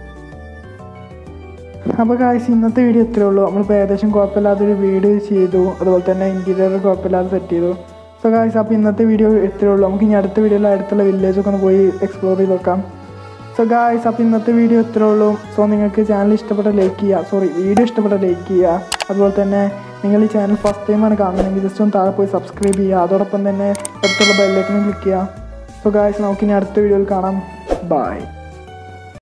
അപ്പോൾ കാഴ്ച ഇന്നത്തെ വീഡിയോ ഇത്രേ ഉള്ളൂ നമ്മളിപ്പോൾ ഏകദേശം കുഴപ്പമില്ലാത്തൊരു വീഡിയോ ചെയ്തു അതുപോലെ തന്നെ ഇൻറ്റീരിയർ കുഴപ്പമില്ലാതെ സെറ്റ് ചെയ്തു സോ കാഴ്ച അപ്പോൾ ഇന്നത്തെ വീഡിയോ ഇത്രേ ഉള്ളൂ നമുക്ക് ഇനി അടുത്ത വീഡിയോയിൽ അടുത്തുള്ള വില്ലേജൊക്കെ ഒന്ന് പോയി എക്സ്പ്ലോർ ചെയ്ത് നോക്കാം സോ ഗായ്സ് അപ്പോൾ ഇന്നത്തെ വീഡിയോ ഇത്രേ ഉള്ളൂ സോ നിങ്ങൾക്ക് ചാനൽ ഇഷ്ടപ്പെട്ട ലൈക്ക് ചെയ്യുക സോറി വീഡിയോ ഇഷ്ടപ്പെട്ട ലൈക്ക് ചെയ്യുക അതുപോലെ തന്നെ നിങ്ങൾ ഈ ചാനൽ ഫസ്റ്റ് ടൈമാണ് കാണുന്നതെങ്കിൽ ജസ്റ്റ് ഒന്ന് താഴെ പോയി സബ്സ്ക്രൈബ് ചെയ്യുക അതോടൊപ്പം തന്നെ അടുത്തുള്ള ബെല്ലൈക്കനും ക്ലിക്ക് ചെയ്യുക സോ ഗായ്സ് നമുക്കിനി അടുത്ത വീഡിയോയിൽ കാണാം ബൈ